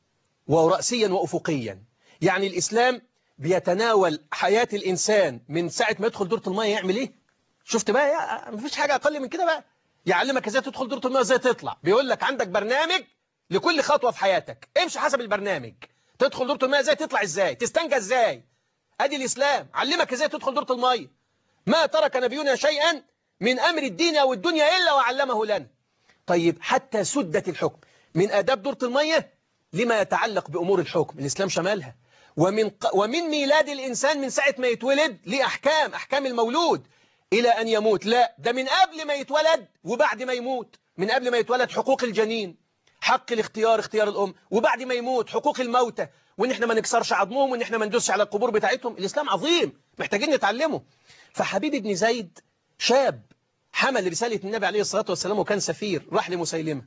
ورأسيا وأفقيا يعني الإسلام بيتناول حياة الإنسان من ساعة ما يدخل دورة المية يعمل إيه شفت بقى مفيش حاجة أقل من كده بقى يعلمك ازاي تدخل دورة المياه ازاي تطلع بيقول لك عندك برنامج لكل خطوة في حياتك امشي حسب البرنامج تدخل دورة المياه ازاي تطلع ازاي تستنجى ازاي ادي الاسلام علمك ازاي تدخل دورة المياه ما ترك نبينا شيئا من امر الدين او الدنيا الا وعلمه لنا طيب حتى سدة الحكم من اداب دورة المياه لما يتعلق بامور الحكم الاسلام شمالها ومن, ق... ومن ميلاد الإنسان من ساعة ما يتولد ليه أحكام أحكام المولود إلى أن يموت لا ده من قبل ما يتولد وبعد ما يموت من قبل ما يتولد حقوق الجنين حق الاختيار اختيار الأم وبعد ما يموت حقوق الموتى وإن احنا ما نكسرش عظمهم وإن احنا ما ندوسش على القبور بتاعتهم الإسلام عظيم محتاجين نتعلمه فحبيب بن زيد شاب حمل رسالة النبي عليه الصلاة والسلام وكان سفير راح لمسيلمة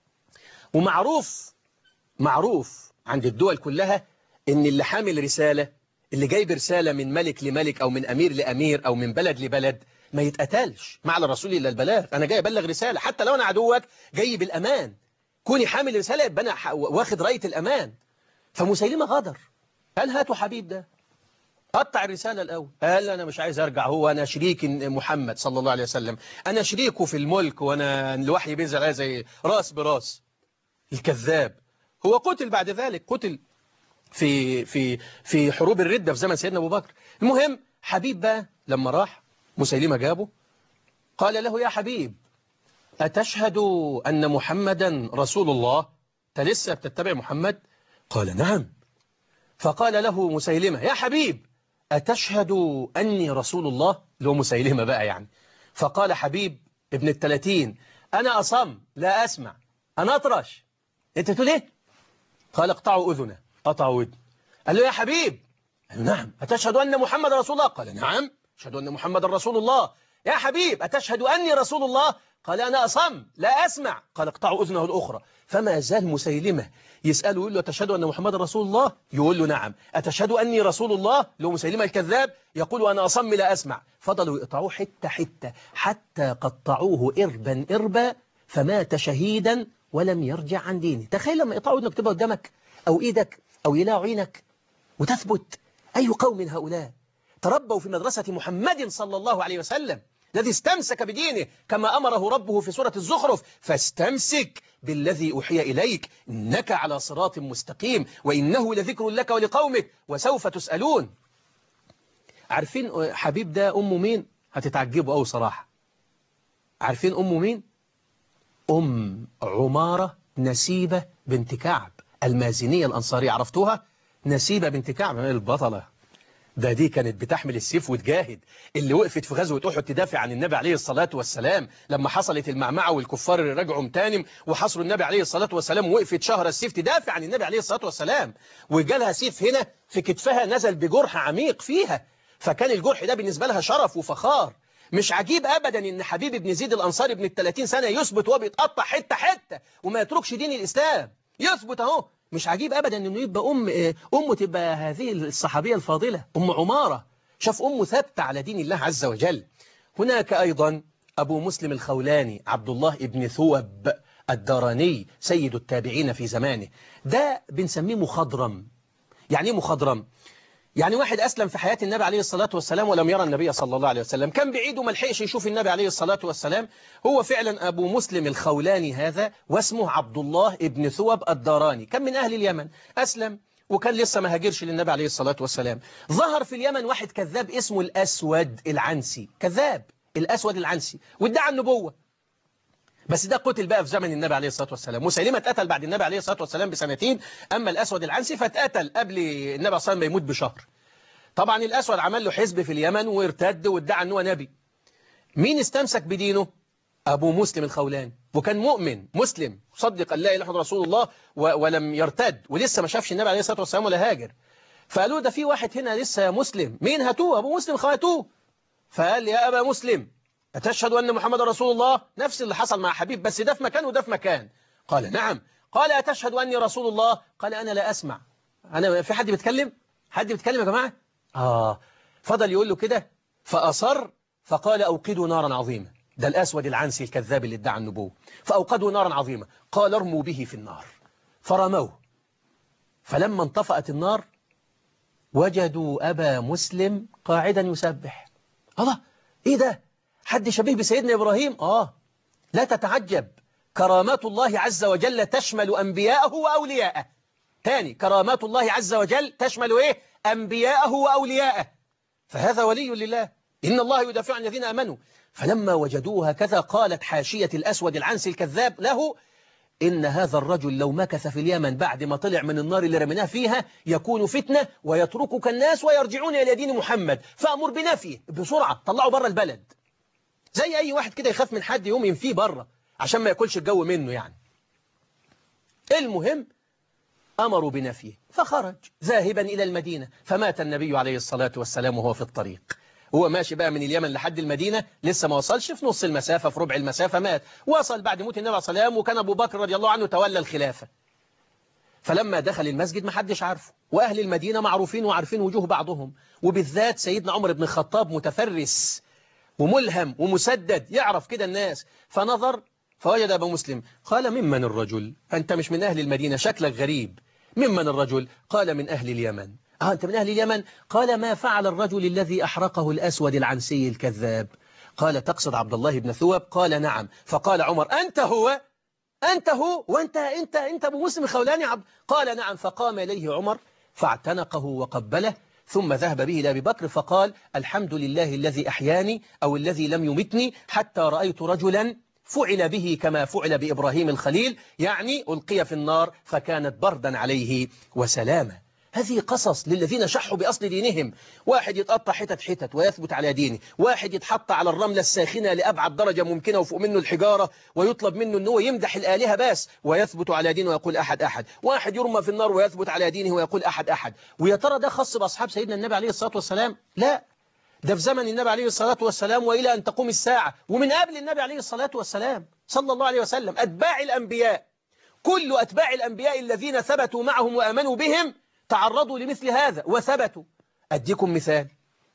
ومعروف معروف عند الدول كلها ان اللي حامل رسالة اللي جايب رسالة من ملك لملك او من امير لامير او من بلد لبلد ما يتقتلش مع الرسول الا البلاغ انا جاي ابلغ رسالة حتى لو انا عدوك جاي بالامان كوني حامل رسالة يبقى انا واخد راية الامان فمسيلمة غدر قال هاتوا حبيب ده قطع الرسالة الأول قال أنا مش عايز أرجع هو أنا شريك محمد صلى الله عليه وسلم أنا شريكه في الملك وأنا الوحي بينزل عليه زي راس براس الكذاب هو قتل بعد ذلك قتل في في في حروب الردة في زمن سيدنا أبو بكر المهم حبيب بقى لما راح مسيلمة جابه قال له يا حبيب أتشهد أن محمدا رسول الله أنت لسه بتتبع محمد قال نعم فقال له مسيلمة يا حبيب أتشهد أني رسول الله له مسيلمة بقى يعني فقال حبيب ابن التلاتين أنا أصم لا أسمع أنا أطرش أنت تقول إيه قال اقطعوا أذنه قطعوا ودن قال له يا حبيب قال له نعم أتشهد أن محمد رسول الله قال نعم أشهد أن محمد رسول الله يا حبيب أتشهد أني رسول الله قال أنا أصم لا أسمع قال اقطعوا أذنه الأخرى فما زال مسيلمة يسأله يقول له أتشهد أن محمد رسول الله يقول له نعم أتشهد أني رسول الله لو مسيلمة الكذاب يقول أنا أصم لا أسمع فضلوا يقطعوه حتة حتة حتى قطعوه إربا إربا فمات شهيدا ولم يرجع عن دينه تخيل لما يقطعوا ودنك تبقى قدامك أو إيدك أو يلاعوا عينك وتثبت أي قوم هؤلاء تربوا في مدرسة محمد صلى الله عليه وسلم الذي استمسك بدينه كما أمره ربه في سورة الزخرف فاستمسك بالذي أوحي إليك إنك على صراط مستقيم وإنه لذكر لك ولقومك وسوف تسألون عارفين حبيب ده أمه مين؟ هتتعجبوا أو صراحة عارفين أمه مين؟ أم عمارة نسيبة بنت كعب المازنية الأنصارية عرفتوها؟ نسيبة بنت كعب البطلة ده دي كانت بتحمل السيف وتجاهد اللي وقفت في غزوة أحد تدافع عن النبي عليه الصلاة والسلام لما حصلت المعمعة والكفار اللي رجعوا متانم وحصروا النبي عليه الصلاة والسلام وقفت شهر السيف تدافع عن النبي عليه الصلاة والسلام وجالها سيف هنا في كتفها نزل بجرح عميق فيها فكان الجرح ده بالنسبة لها شرف وفخار مش عجيب أبدا إن حبيب بن زيد الأنصاري ابن الثلاثين سنة يثبت وهو بيتقطع حتة حتة وما يتركش دين الإسلام يثبت أهو مش عجيب أبدا أنه يبقى أم أمه تبقى هذه الصحابية الفاضلة أم عمارة شاف أمه ثابتة على دين الله عز وجل هناك أيضا أبو مسلم الخولاني عبد الله ابن ثوب الدراني سيد التابعين في زمانه ده بنسميه مخضرم يعني ايه مخضرم يعني واحد أسلم في حياة النبي عليه الصلاة والسلام ولم يرى النبي صلى الله عليه وسلم كان بعيد وما لحقش يشوف النبي عليه الصلاة والسلام هو فعلا أبو مسلم الخولاني هذا واسمه عبد الله ابن ثوب الداراني كان من أهل اليمن أسلم وكان لسه ما هاجرش للنبي عليه الصلاة والسلام ظهر في اليمن واحد كذاب اسمه الأسود العنسي كذاب الأسود العنسي وادعى النبوة بس ده قتل بقى في زمن النبي عليه الصلاة والسلام مسيلمة اتقتل بعد النبي عليه الصلاة والسلام بسنتين أما الأسود العنسي فاتقتل قبل النبي عليه الصلاة والسلام ما يموت بشهر طبعا الأسود عمل له حزب في اليمن وارتد وادعى أنه نبي مين استمسك بدينه أبو مسلم الخولاني وكان مؤمن مسلم صدق أن لا إله إلا رسول الله ولم يرتد ولسه ما شافش النبي عليه الصلاة والسلام ولا هاجر فقالوا ده في واحد هنا لسه مسلم مين هاتوه أبو مسلم خواتوه فقال يا أبا مسلم أتشهد أن محمد رسول الله نفس اللي حصل مع حبيب بس ده في مكان وده في مكان قال نعم قال أتشهد أني رسول الله قال أنا لا أسمع أنا في حد بيتكلم حد بيتكلم يا جماعة آه فضل يقول له كده فأصر فقال أوقدوا نارا عظيمة ده الأسود العنسي الكذاب اللي ادعى النبوة فأوقدوا نارا عظيمة قال ارموا به في النار فرموه فلما انطفأت النار وجدوا أبا مسلم قاعدا يسبح الله إيه ده حد شبيه بسيدنا إبراهيم آه لا تتعجب كرامات الله عز وجل تشمل أنبياءه وأولياءه تاني كرامات الله عز وجل تشمل إيه أنبياءه وأولياءه فهذا ولي لله إن الله يدافع عن الذين أمنوا فلما وجدوه هكذا قالت حاشية الأسود العنسي الكذاب له إن هذا الرجل لو مكث في اليمن بعد ما طلع من النار اللي رميناه فيها يكون فتنة ويتركك الناس ويرجعون إلى دين محمد فأمر بنفيه بسرعة طلعوا بره البلد زي أي واحد كده يخاف من حد يوم ينفيه بره عشان ما ياكلش الجو منه يعني المهم أمروا بنفيه فخرج ذاهبا إلى المدينة فمات النبي عليه الصلاة والسلام وهو في الطريق هو ماشي بقى من اليمن لحد المدينة لسه ما وصلش في نص المسافة في ربع المسافة مات وصل بعد موت النبي عليه الصلاة والسلام وكان أبو بكر رضي الله عنه تولى الخلافة فلما دخل المسجد ما حدش عارفه وأهل المدينة معروفين وعارفين وجوه بعضهم وبالذات سيدنا عمر بن الخطاب متفرس وملهم ومسدد يعرف كده الناس فنظر فوجد أبو مسلم قال ممن الرجل أنت مش من أهل المدينة شكلك غريب ممن الرجل قال من أهل اليمن آه أنت من أهل اليمن قال ما فعل الرجل الذي أحرقه الأسود العنسي الكذاب قال تقصد عبد الله بن ثوب قال نعم فقال عمر أنت هو أنت هو وأنت أنت أنت أبو مسلم الخولاني عبد قال نعم فقام إليه عمر فاعتنقه وقبله ثم ذهب به إلى أبي بكر فقال الحمد لله الذي أحياني أو الذي لم يمتني حتى رأيت رجلا فعل به كما فعل بإبراهيم الخليل يعني ألقي في النار فكانت بردا عليه وسلاما هذه قصص للذين شحوا بأصل دينهم واحد يتقطع حتت حتت ويثبت على دينه واحد يتحط على الرملة الساخنة لأبعد درجة ممكنة وفوق منه الحجارة ويطلب منه أنه يمدح الآلهة بس ويثبت على دينه ويقول أحد أحد واحد يرمى في النار ويثبت على دينه ويقول أحد أحد ويا ترى ده خاص بأصحاب سيدنا النبي عليه الصلاة والسلام لا ده في زمن النبي عليه الصلاة والسلام وإلى أن تقوم الساعة ومن قبل النبي عليه الصلاة والسلام صلى الله عليه وسلم أتباع الأنبياء كل أتباع الأنبياء الذين ثبتوا معهم وأمنوا بهم تعرضوا لمثل هذا وثبتوا أديكم مثال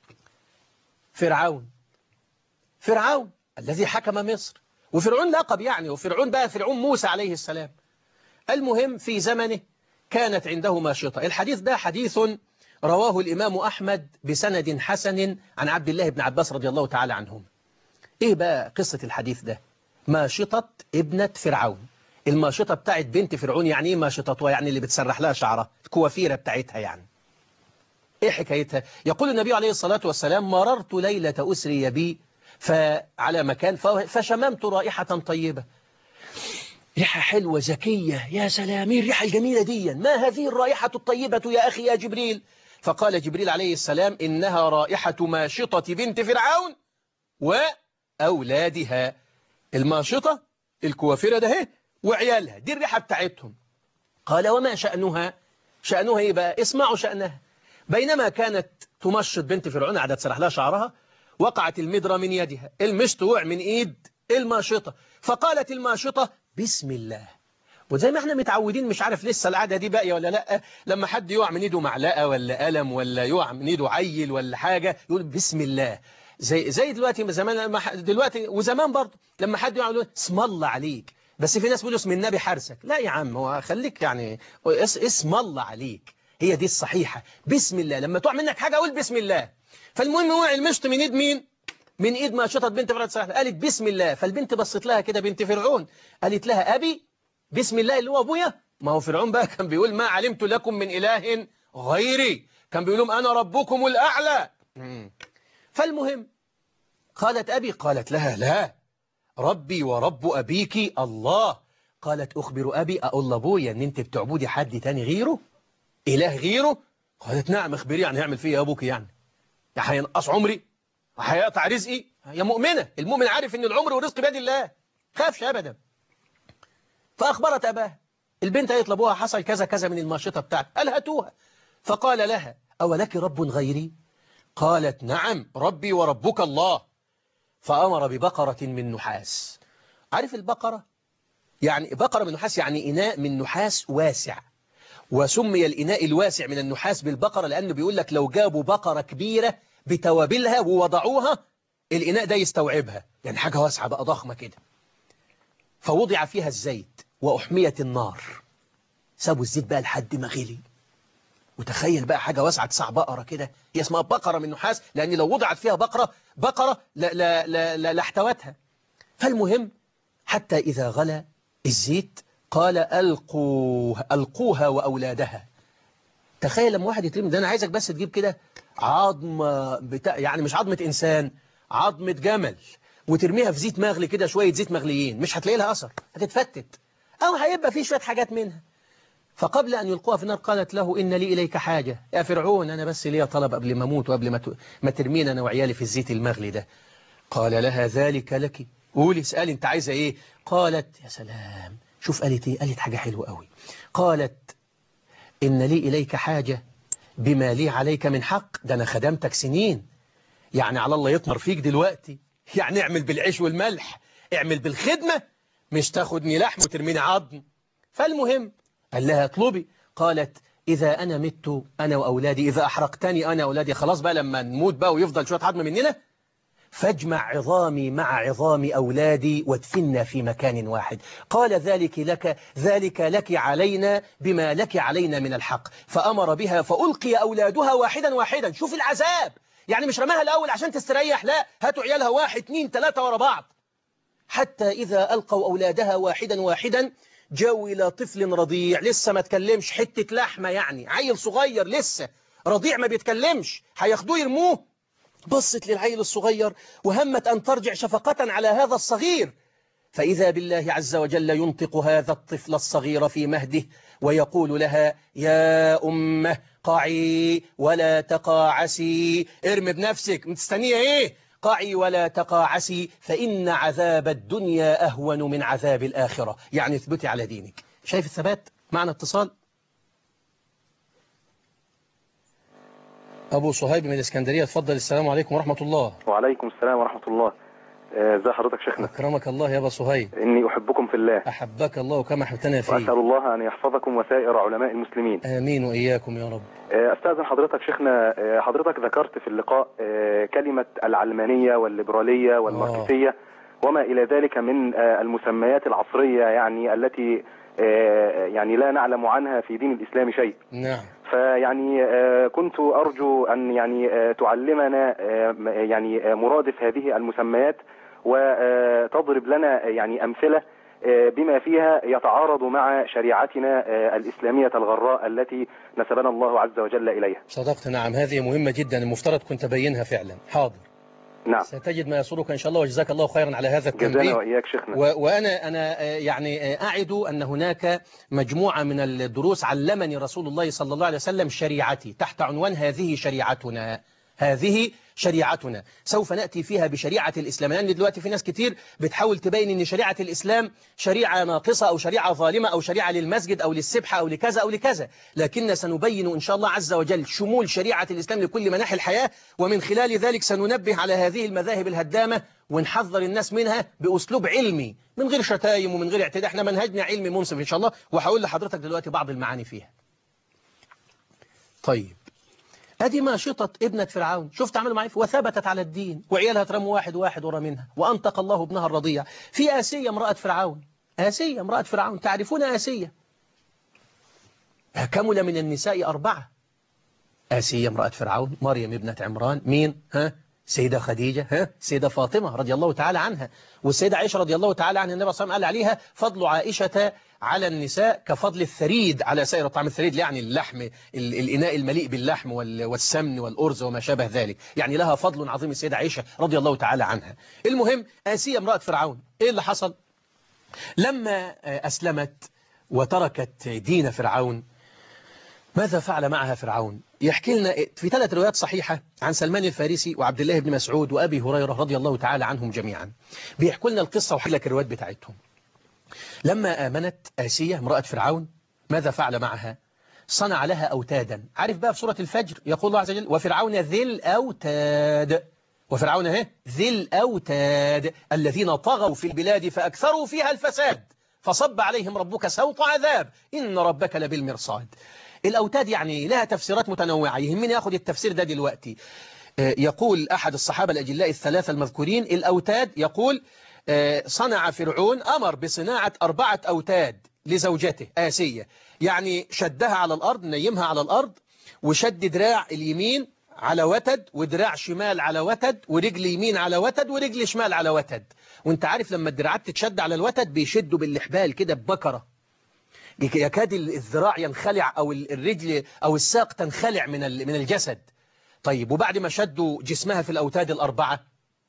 فرعون فرعون الذي حكم مصر وفرعون لقب يعني وفرعون بقى فرعون موسى عليه السلام المهم في زمنه كانت عنده ماشطة الحديث ده حديث رواه الإمام أحمد بسند حسن عن عبد الله بن عباس رضي الله تعالى عنهم إيه بقى قصة الحديث ده ماشطة ابنة فرعون الماشطة بتاعت بنت فرعون يعني ايه ماشطتها يعني اللي بتسرح لها شعرها الكوافيرة بتاعتها يعني ايه حكايتها يقول النبي عليه الصلاة والسلام مررت ليلة أسري بي فعلى مكان فشممت رائحة طيبة ريحة حلوة زكية يا سلام الريحة الجميلة دي ما هذه الرائحة الطيبة يا أخي يا جبريل فقال جبريل عليه السلام إنها رائحة ماشطة بنت فرعون وأولادها الماشطة الكوافرة ده هي وعيالها دي الريحة بتاعتهم قال وما شأنها شأنها إيه بقى اسمعوا شأنها بينما كانت تمشط بنت فرعون قعدت تسرح لها شعرها وقعت المدرة من يدها المشط وقع من إيد الماشطة فقالت الماشطة بسم الله وزي ما احنا متعودين مش عارف لسه العادة دي باقية ولا لا لما حد يقع من ايده معلقة ولا قلم ولا يقع من ايده عيل ولا حاجة يقول بسم الله زي زي دلوقتي زمان دلوقتي وزمان برضه لما حد يقع يقول اسم الله عليك بس في ناس بيقولوا اسم النبي حارسك لا يا عم هو خليك يعني اسم الله عليك هي دي الصحيحة بسم الله لما تقع منك حاجة قول بسم الله فالمهم وقع المشط من ايد مين من ايد ما شطت بنت فرعون صلاح قالت بسم الله فالبنت بصت لها كده بنت فرعون قالت لها أبي بسم الله اللي هو أبويا ما هو فرعون بقى كان بيقول ما علمت لكم من إله غيري كان بيقول لهم أنا ربكم الأعلى فالمهم قالت أبي قالت لها لا ربي ورب أبيك الله قالت أخبر أبي أقول لأبويا أن أنت بتعبدي حد تاني غيره إله غيره قالت نعم اخبري يعني هيعمل فيا أبوك يعني يعني هينقص عمري هيقطع رزقي يا مؤمنة المؤمن عارف أن العمر والرزق بيد الله خافش أبدا فأخبرت أباها البنت قالت لأبوها حصل كذا كذا من الماشطة بتاعتك قال هاتوها فقال لها أولك رب غيري قالت نعم ربي وربك الله فأمر ببقرة من نحاس عارف البقرة يعني بقرة من نحاس يعني إناء من نحاس واسع وسمي الإناء الواسع من النحاس بالبقرة لأنه بيقول لك لو جابوا بقرة كبيرة بتوابلها ووضعوها الإناء ده يستوعبها يعني حاجة واسعة بقى ضخمة كده فوضع فيها الزيت وأحميت النار سابوا الزيت بقى لحد ما غلي وتخيل بقى حاجة واسعة تسع بقرة كده هي اسمها بقرة من نحاس لأن لو وضعت فيها بقرة بقرة لا لا لا لا لاحتوتها فالمهم حتى إذا غلى الزيت قال ألقوه ألقوها وأولادها تخيل لما واحد يترمي ده أنا عايزك بس تجيب كده عظمة بتاع يعني مش عظمة إنسان عظمة جمل وترميها في زيت مغلي كده شوية زيت مغليين مش هتلاقي لها أثر هتتفتت أو هيبقى في شوية حاجات منها فقبل أن يلقوها في النار قالت له إن لي إليك حاجة يا فرعون أنا بس لي طلب قبل ما أموت وقبل ما ت- ما ترمينا أنا وعيالي في الزيت المغلي ده قال لها ذلك لك قولي اسألي أنت عايزة إيه قالت يا سلام شوف قالت إيه قالت حاجة حلوة قوي قالت إن لي إليك حاجة بما لي عليك من حق ده أنا خدمتك سنين يعني على الله يطمر فيك دلوقتي يعني اعمل بالعيش والملح اعمل بالخدمة مش تاخدني لحم وترميني عظم فالمهم قال لها اطلبي قالت إذا أنا مت أنا وأولادي إذا أحرقتني أنا وأولادي خلاص بقى لما نموت بقى ويفضل شوية عظم مننا فاجمع عظامي مع عظام أولادي وادفنا في مكان واحد قال ذلك لك ذلك لك علينا بما لك علينا من الحق فأمر بها فألقي أولادها واحدا واحدا شوف العذاب يعني مش رماها الأول عشان تستريح لا هاتوا عيالها واحد اثنين ثلاثة ورا بعض حتى إذا ألقوا أولادها واحدا واحدا جاءوا إلى طفل رضيع لسه ما تكلمش حتة لحمة يعني عيل صغير لسه رضيع ما بيتكلمش هياخدوه يرموه بصت للعيل الصغير وهمت أن ترجع شفقة على هذا الصغير فإذا بالله عز وجل ينطق هذا الطفل الصغير في مهده ويقول لها يا أمه قعي ولا تقاعسي ارمي بنفسك مستنية ايه قعي ولا تقاعسي فإن عذاب الدنيا أهون من عذاب الآخرة يعني اثبتي على دينك شايف الثبات معنا اتصال أبو صهيب من الإسكندرية تفضل السلام عليكم ورحمة الله وعليكم السلام ورحمة الله آه، ازي حضرتك شيخنا أكرمك الله يا أبا صهيب إني أحبكم في الله أحبك الله كما أحبتنا وأسأل فيه الله أن يحفظكم وسائر علماء المسلمين آمين وإياكم يا رب آه، أستاذن حضرتك شيخنا آه، حضرتك ذكرت في اللقاء آه، كلمة العلمانية والليبرالية والماركسية وما إلى ذلك من آه، المسميات العصرية يعني التي آه، يعني لا نعلم عنها في دين الإسلام شيء نعم فيعني آه، كنت أرجو أن يعني آه، تعلمنا آه، م- يعني آه، مرادف هذه المسميات وتضرب لنا آه، يعني أمثلة آه، بما فيها يتعارض مع شريعتنا آه، الإسلامية الغراء التي نسبنا الله عز وجل إليها صدقت نعم هذه مهمة جدا المفترض كنت أبينها فعلا حاضر نعم ستجد ما يسرك إن شاء الله وجزاك الله خيرا على هذا جزانا التنبيه وإياك شيخنا و- وأنا أنا آه، يعني آه، أعد أن هناك مجموعة من الدروس علمني رسول الله صلى الله عليه وسلم شريعتي تحت عنوان هذه شريعتنا هذه شريعتنا سوف نأتي فيها بشريعة الإسلام لأن دلوقتي في ناس كتير بتحاول تبين أن شريعة الإسلام شريعة ناقصة أو شريعة ظالمة أو شريعة للمسجد أو للسبحة أو لكذا أو لكذا لكن سنبين إن شاء الله عز وجل شمول شريعة الإسلام لكل مناحي الحياة ومن خلال ذلك سننبه على هذه المذاهب الهدامة ونحذر الناس منها بأسلوب علمي من غير شتايم ومن غير اعتداء احنا منهجنا علمي منصف إن شاء الله وهقول لحضرتك دلوقتي بعض المعاني فيها طيب ادي ما شطت ابنة فرعون شفت عملوا معي وثبتت على الدين وعيالها ترموا واحد واحد ورا منها وأنطق الله ابنها الرضيع في آسية امرأة فرعون آسية امرأة فرعون تعرفون آسية كمل من النساء أربعة آسية امرأة فرعون مريم ابنة عمران مين ها سيدة خديجة ها سيدة فاطمة رضي الله تعالى عنها والسيدة عائشة رضي الله تعالى عنها النبي صلى الله عليه وسلم قال عليها فضل عائشة على النساء كفضل الثريد على سائر الطعام الثريد يعني اللحم ال- الإناء المليء باللحم وال- والسمن والأرز وما شابه ذلك يعني لها فضل عظيم السيدة عائشة رضي الله تعالى عنها المهم آسية امرأة فرعون إيه اللي حصل لما آه، أسلمت وتركت دين فرعون ماذا فعل معها فرعون يحكي لنا في ثلاث روايات صحيحة عن سلمان الفارسي وعبد الله بن مسعود وأبي هريرة رضي الله تعالى عنهم جميعا بيحكوا لنا القصة وحكي لك الروايات بتاعتهم لما آمنت آسية امرأة فرعون ماذا فعل معها صنع لها أوتادا عارف بقى في سورة الفجر يقول الله عز وجل وفرعون ذي الأوتاد وفرعون اهي ذي الأوتاد الذين طغوا في البلاد فأكثروا فيها الفساد فصب عليهم ربك سوط عذاب إن ربك لبالمرصاد الأوتاد يعني لها تفسيرات متنوعة يهمني أخذ التفسير ده دلوقتي آه، يقول أحد الصحابة الأجلاء الثلاثة المذكورين الأوتاد يقول آه، صنع فرعون أمر بصناعة أربعة أوتاد لزوجته آسية يعني شدها على الأرض نيمها على الأرض وشد دراع اليمين على وتد ودراع شمال على وتد ورجل يمين على وتد ورجل شمال على وتد وانت عارف لما الدراعات تتشد على الوتد بيشدوا بالحبال كده ببكرة يكاد الذراع ينخلع أو الرجل أو الساق تنخلع من ال- من الجسد طيب وبعد ما شدوا جسمها في الأوتاد الأربعة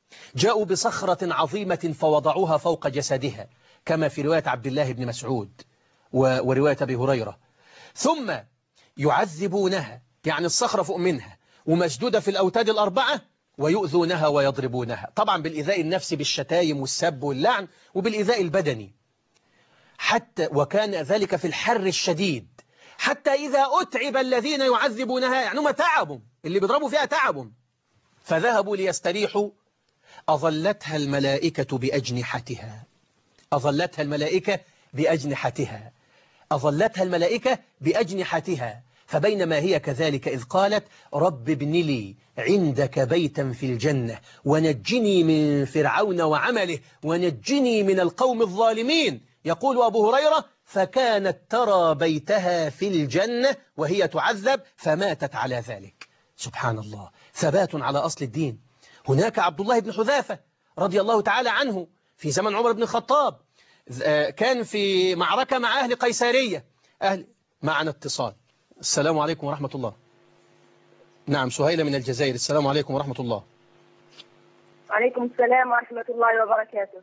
جاءوا بصخرة عظيمة فوضعوها فوق جسدها كما في رواية عبد الله بن مسعود ورواية أبي هريرة ثم يعذبونها يعني الصخرة فوق منها ومسدودة في الأوتاد الأربعة ويؤذونها ويضربونها طبعا بالإيذاء النفسي بالشتايم والسب واللعن وبالإيذاء البدني حتى وكان ذلك في الحر الشديد حتى إذا أتعب الذين يعذبونها يعني هم تعبوا اللي بيضربوا فيها تعبوا فذهبوا ليستريحوا أظلتها الملائكة بأجنحتها أظلتها الملائكة بأجنحتها أظلتها الملائكة بأجنحتها فبينما هي كذلك إذ قالت رب ابن لي عندك بيتا في الجنة ونجني من فرعون وعمله ونجني من القوم الظالمين يقول أبو هريرة فكانت ترى بيتها في الجنة وهي تعذب فماتت على ذلك سبحان الله ثبات على أصل الدين هناك عبد الله بن حذافة رضي الله تعالى عنه في زمن عمر بن الخطاب كان في معركة مع أهل قيسارية أهل معنا اتصال السلام عليكم ورحمة الله نعم سهيلة من الجزائر السلام عليكم ورحمة الله وعليكم السلام ورحمة الله وبركاته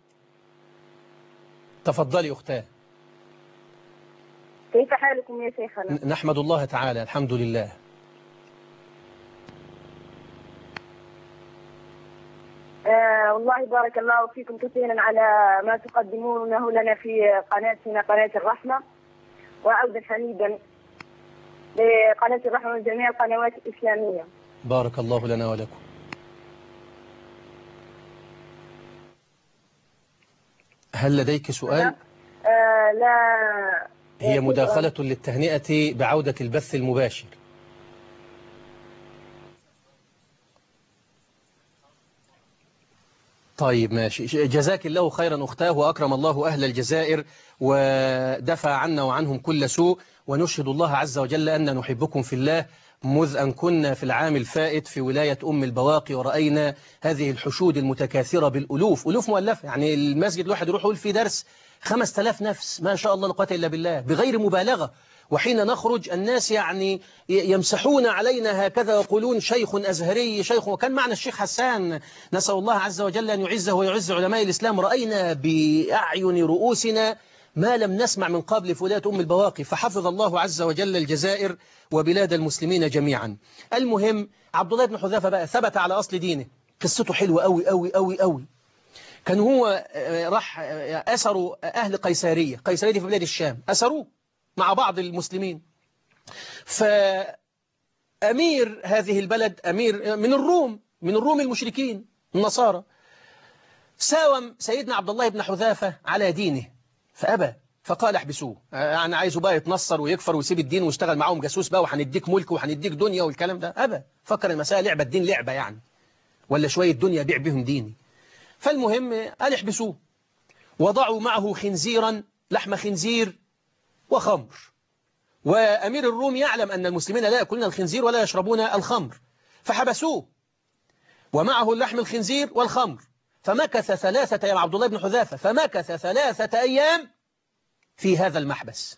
تفضلي أختاه كيف حالكم يا شيخنا نحمد الله تعالى الحمد لله آه والله بارك الله فيكم كثيرا على ما تقدمونه لنا في قناتنا قناة الرحمة وعودا حميدا لقناة الرحمة وجميع القنوات الإسلامية بارك الله لنا ولكم هل لديك سؤال؟ آه لا هي مداخلة للتهنئة بعودة البث المباشر طيب ماشي جزاك الله خيرا أختاه وأكرم الله أهل الجزائر ودفع عنا وعنهم كل سوء ونشهد الله عز وجل أن نحبكم في الله مذ أن كنا في العام الفائت في ولاية أم البواقي ورأينا هذه الحشود المتكاثرة بالألوف ألوف مؤلفة يعني المسجد الواحد يروح يقول في درس خمس تلاف نفس ما شاء الله لقوة إلا بالله بغير مبالغة وحين نخرج الناس يعني يمسحون علينا هكذا ويقولون شيخ أزهري شيخ وكان معنا الشيخ حسان نسأل الله عز وجل أن يعزه ويعز علماء الإسلام رأينا بأعين رؤوسنا ما لم نسمع من قبل في ولاية أم البواقي فحفظ الله عز وجل الجزائر وبلاد المسلمين جميعا المهم عبد الله بن حذافة بقى ثبت على أصل دينه قصته حلوة أوي أوي أوي أوي كان هو راح أسروا أهل قيسارية قيسارية دي في بلاد الشام أسروه مع بعض المسلمين فأمير هذه البلد أمير من الروم من الروم المشركين النصارى ساوم سيدنا عبد الله بن حذافة على دينه فأبى فقال احبسوه أنا عايزه بقى يتنصر ويكفر ويسيب الدين ويشتغل معاهم جاسوس بقى وهنديك ملك وهنديك دنيا والكلام ده أبى فكر المسألة لعبة الدين لعبة يعني ولا شوية دنيا بيع بهم ديني فالمهم قال احبسوه وضعوا معه خنزيرا لحم خنزير وخمر وأمير الروم يعلم أن المسلمين لا يأكلون الخنزير ولا يشربون الخمر فحبسوه ومعه اللحم الخنزير والخمر فمكث ثلاثة أيام عبد الله بن حذافة فمكث ثلاثة أيام في هذا المحبس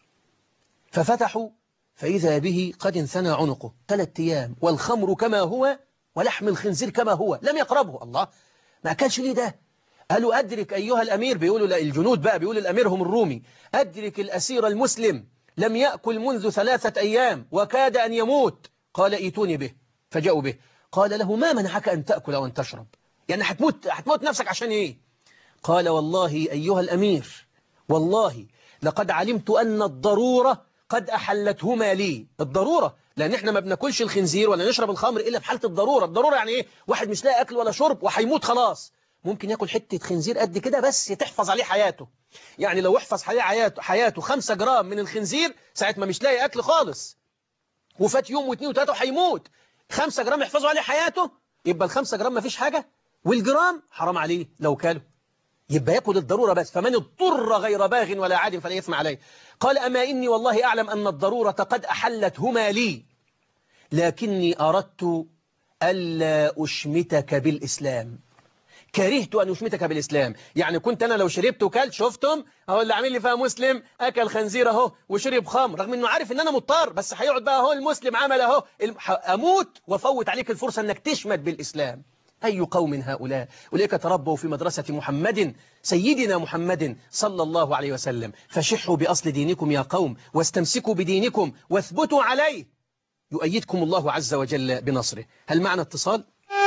ففتحوا فإذا به قد انثنى عنقه ثلاثة أيام والخمر كما هو ولحم الخنزير كما هو لم يقربه الله ما كانش ليه ده قالوا أدرك أيها الأمير بيقولوا الجنود بقى بيقولوا الأمير هم الرومي أدرك الأسير المسلم لم يأكل منذ ثلاثة أيام وكاد أن يموت قال ايتوني به فجاءوا به قال له ما منعك أن تأكل وأن تشرب يعني هتموت هتموت نفسك عشان إيه قال والله أيها الأمير والله لقد علمت أن الضرورة قد أحلتهما لي الضرورة لأن احنا ما بناكلش الخنزير ولا نشرب الخمر إلا في حالة الضرورة الضرورة يعني إيه واحد مش لاقي أكل ولا شرب وهيموت خلاص ممكن ياكل حتة خنزير قد كده بس تحفظ عليه حياته يعني لو احفظ عليه حياته, حياته خمسة جرام من الخنزير ساعة ما مش لاقي أكل خالص وفات يوم واثنين وثلاثة وهيموت خمسة جرام يحفظوا عليه حياته يبقى الخمسة جرام ما فيش حاجة والجرام حرام عليه لو كاله يبقى ياكل الضرورة بس فمن اضطر غير باغ ولا عاد فلا يثم عليه قال أما إني والله أعلم أن الضرورة قد أحلتهما لي لكني أردت ألا أشمتك بالإسلام كرهت أن أشمتك بالإسلام يعني كنت أنا لو شربت وكلت شفتم أهو اللي عامل لي فيها مسلم أكل خنزير أهو وشرب خمر رغم أنه عارف أن أنا مضطر بس هيقعد بقى أهو المسلم عمل أهو أموت وفوت عليك الفرصة أنك تشمت بالإسلام أي قوم هؤلاء أولئك تربوا في مدرسة محمد سيدنا محمد صلى الله عليه وسلم فشحوا بأصل دينكم يا قوم واستمسكوا بدينكم واثبتوا عليه يؤيدكم الله عز وجل بنصره هل معنا اتصال؟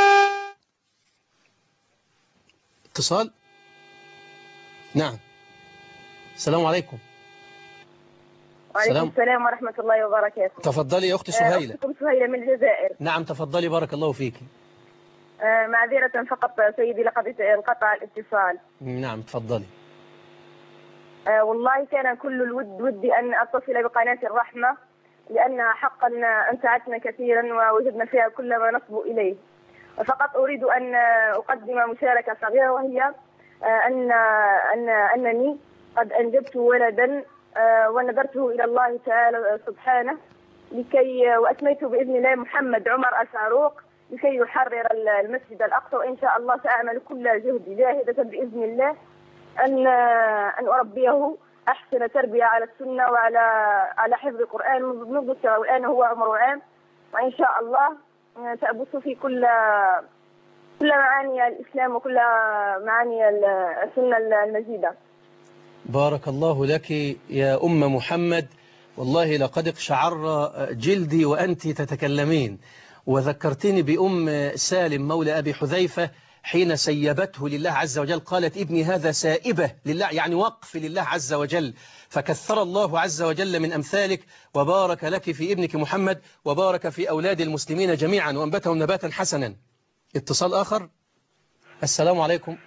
اتصال؟ نعم السلام عليكم وعليكم سلام. السلام ورحمة الله وبركاته تفضلي يا أختي آه، سهيلة أختكم سهيلة من الجزائر نعم تفضلي بارك الله فيك آه، معذرة فقط سيدي لقد انقطع الاتصال نعم تفضلي آه، والله كان كل الود ودي أن أتصل بقناة الرحمة لأنها حقا أمتعتنا كثيرا ووجدنا فيها كل ما نصبو إليه فقط أريد أن أقدم مشاركة صغيرة وهي آه، أن أن أنني قد أنجبت ولدا آه، ونذرته إلى الله تعالى سبحانه لكي وأسميته بإذن الله محمد عمر أشاروق لكي يحرر المسجد الأقصى وإن شاء الله سأعمل كل جهدي جاهدة بإذن الله أن أن أربيه أحسن تربية على السنة وعلى على حفظ القرآن منذ الصغر والآن هو عمره عام وإن شاء الله سأبث في كل كل معاني الإسلام وكل معاني السنة المجيدة بارك الله لك يا أم محمد والله لقد اقشعر جلدي وأنت تتكلمين وذكرتني بأم سالم مولى أبي حذيفة حين سيبته لله عز وجل قالت ابني هذا سائبة لله يعني وقف لله عز وجل فكثر الله عز وجل من أمثالك وبارك لك في ابنك محمد وبارك في أولاد المسلمين جميعا وأنبتهم نباتا حسنا اتصال آخر السلام عليكم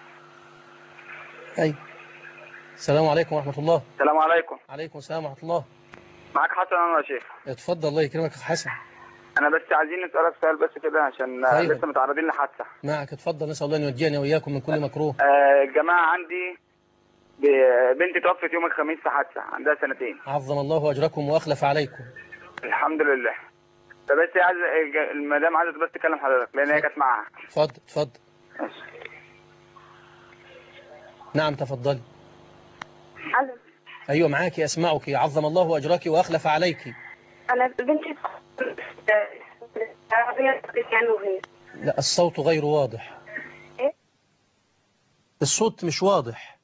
أي السلام عليكم ورحمة الله السلام عليكم عليكم السلام ورحمة الله معك حسن انا يا شيخ اتفضل الله يكرمك يا حسن انا بس عايزين نسالك سؤال بس كده عشان آه، أيوة. لسه متعرضين لحادثه معك اتفضل نسأل الله أن يوجهني وإياكم من كل مكروه آه، الجماعه عندي ب- بنتي توفت يوم الخميس في حادثه عندها سنتين عظم الله أجركم وأخلف عليكم الحمد لله فبس هي عايزه الج- المدام عايزه بس تكلم حضرتك لان هي كانت معاها اتفضل اتفضل ماشي. نعم تفضلي أنا أيوة معاك أسمعك عظم الله أجرك وأخلف عليك أنا بنتي عربية يعني وغير لا الصوت غير واضح إيه؟ الصوت مش واضح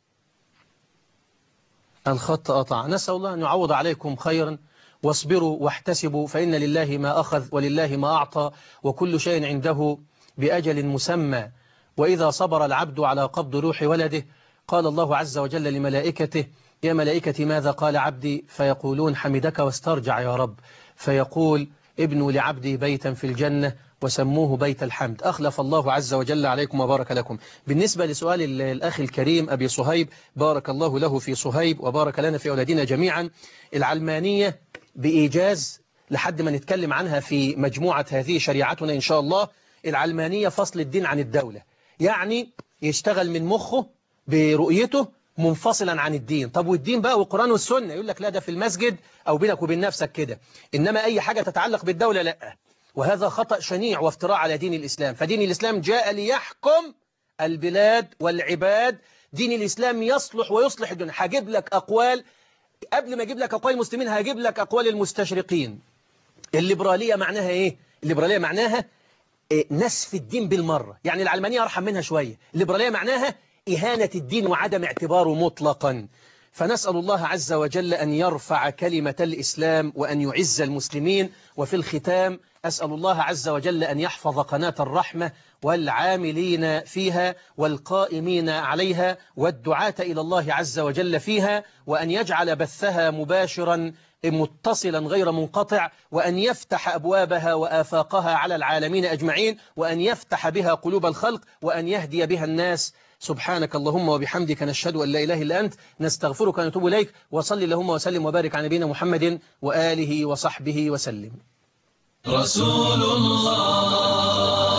الخط قطع نسأل الله أن يعوض عليكم خيرا واصبروا واحتسبوا فإن لله ما أخذ ولله ما أعطى وكل شيء عنده بأجل مسمى وإذا صبر العبد على قبض روح ولده قال الله عز وجل لملائكته يا ملائكتي ماذا قال عبدي فيقولون حمدك واسترجع يا رب فيقول ابنوا لعبدي بيتا في الجنة وسموه بيت الحمد أخلف الله عز وجل عليكم وبارك لكم بالنسبة لسؤال ال- الأخ الكريم أبي صهيب بارك الله له في صهيب وبارك لنا في أولادنا جميعا العلمانية بإيجاز لحد ما نتكلم عنها في مجموعة هذه شريعتنا إن شاء الله العلمانية فصل الدين عن الدولة يعني يشتغل من مخه برؤيته منفصلا عن الدين طب والدين بقى والقرآن والسنة يقول لك لا ده في المسجد أو بينك وبين نفسك كده إنما أي حاجة تتعلق بالدولة لا وهذا خطأ شنيع وافتراء على دين الإسلام فدين الإسلام جاء ليحكم البلاد والعباد دين الإسلام يصلح ويصلح الدنيا هجيب لك أقوال قبل ما أجيب لك أقوال المسلمين هجيب لك أقوال المستشرقين الليبرالية معناها إيه؟ الليبرالية معناها إيه، نسف الدين بالمرة يعني العلمانية أرحم منها شوية الليبرالية معناها إهانة الدين وعدم اعتباره مطلقا فنسأل الله عز وجل أن يرفع كلمة الإسلام وأن يعز المسلمين وفي الختام أسأل الله عز وجل أن يحفظ قناة الرحمة والعاملين فيها والقائمين عليها والدعاة إلى الله عز وجل فيها وأن يجعل بثها مباشرا متصلا غير منقطع وأن يفتح أبوابها وآفاقها على العالمين أجمعين وأن يفتح بها قلوب الخلق وأن يهدي بها الناس سبحانك اللهم وبحمدك نشهد أن لا إله إلا أنت نستغفرك ونتوب إليك وصل اللهم وسلم وبارك على نبينا محمد وآله وصحبه وسلم رسول الله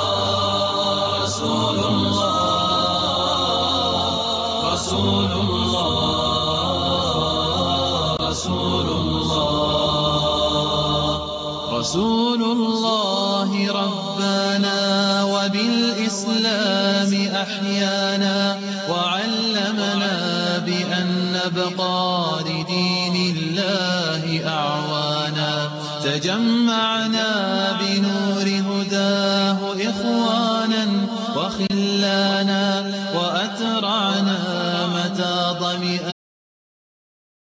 رسول الله رسول الله رسول الله رسول الله ربنا وبالإسلام أحيانا وعلمنا بأن نبقى لدين الله أعوانا تجمعنا بنور هداه إخوانا مولانا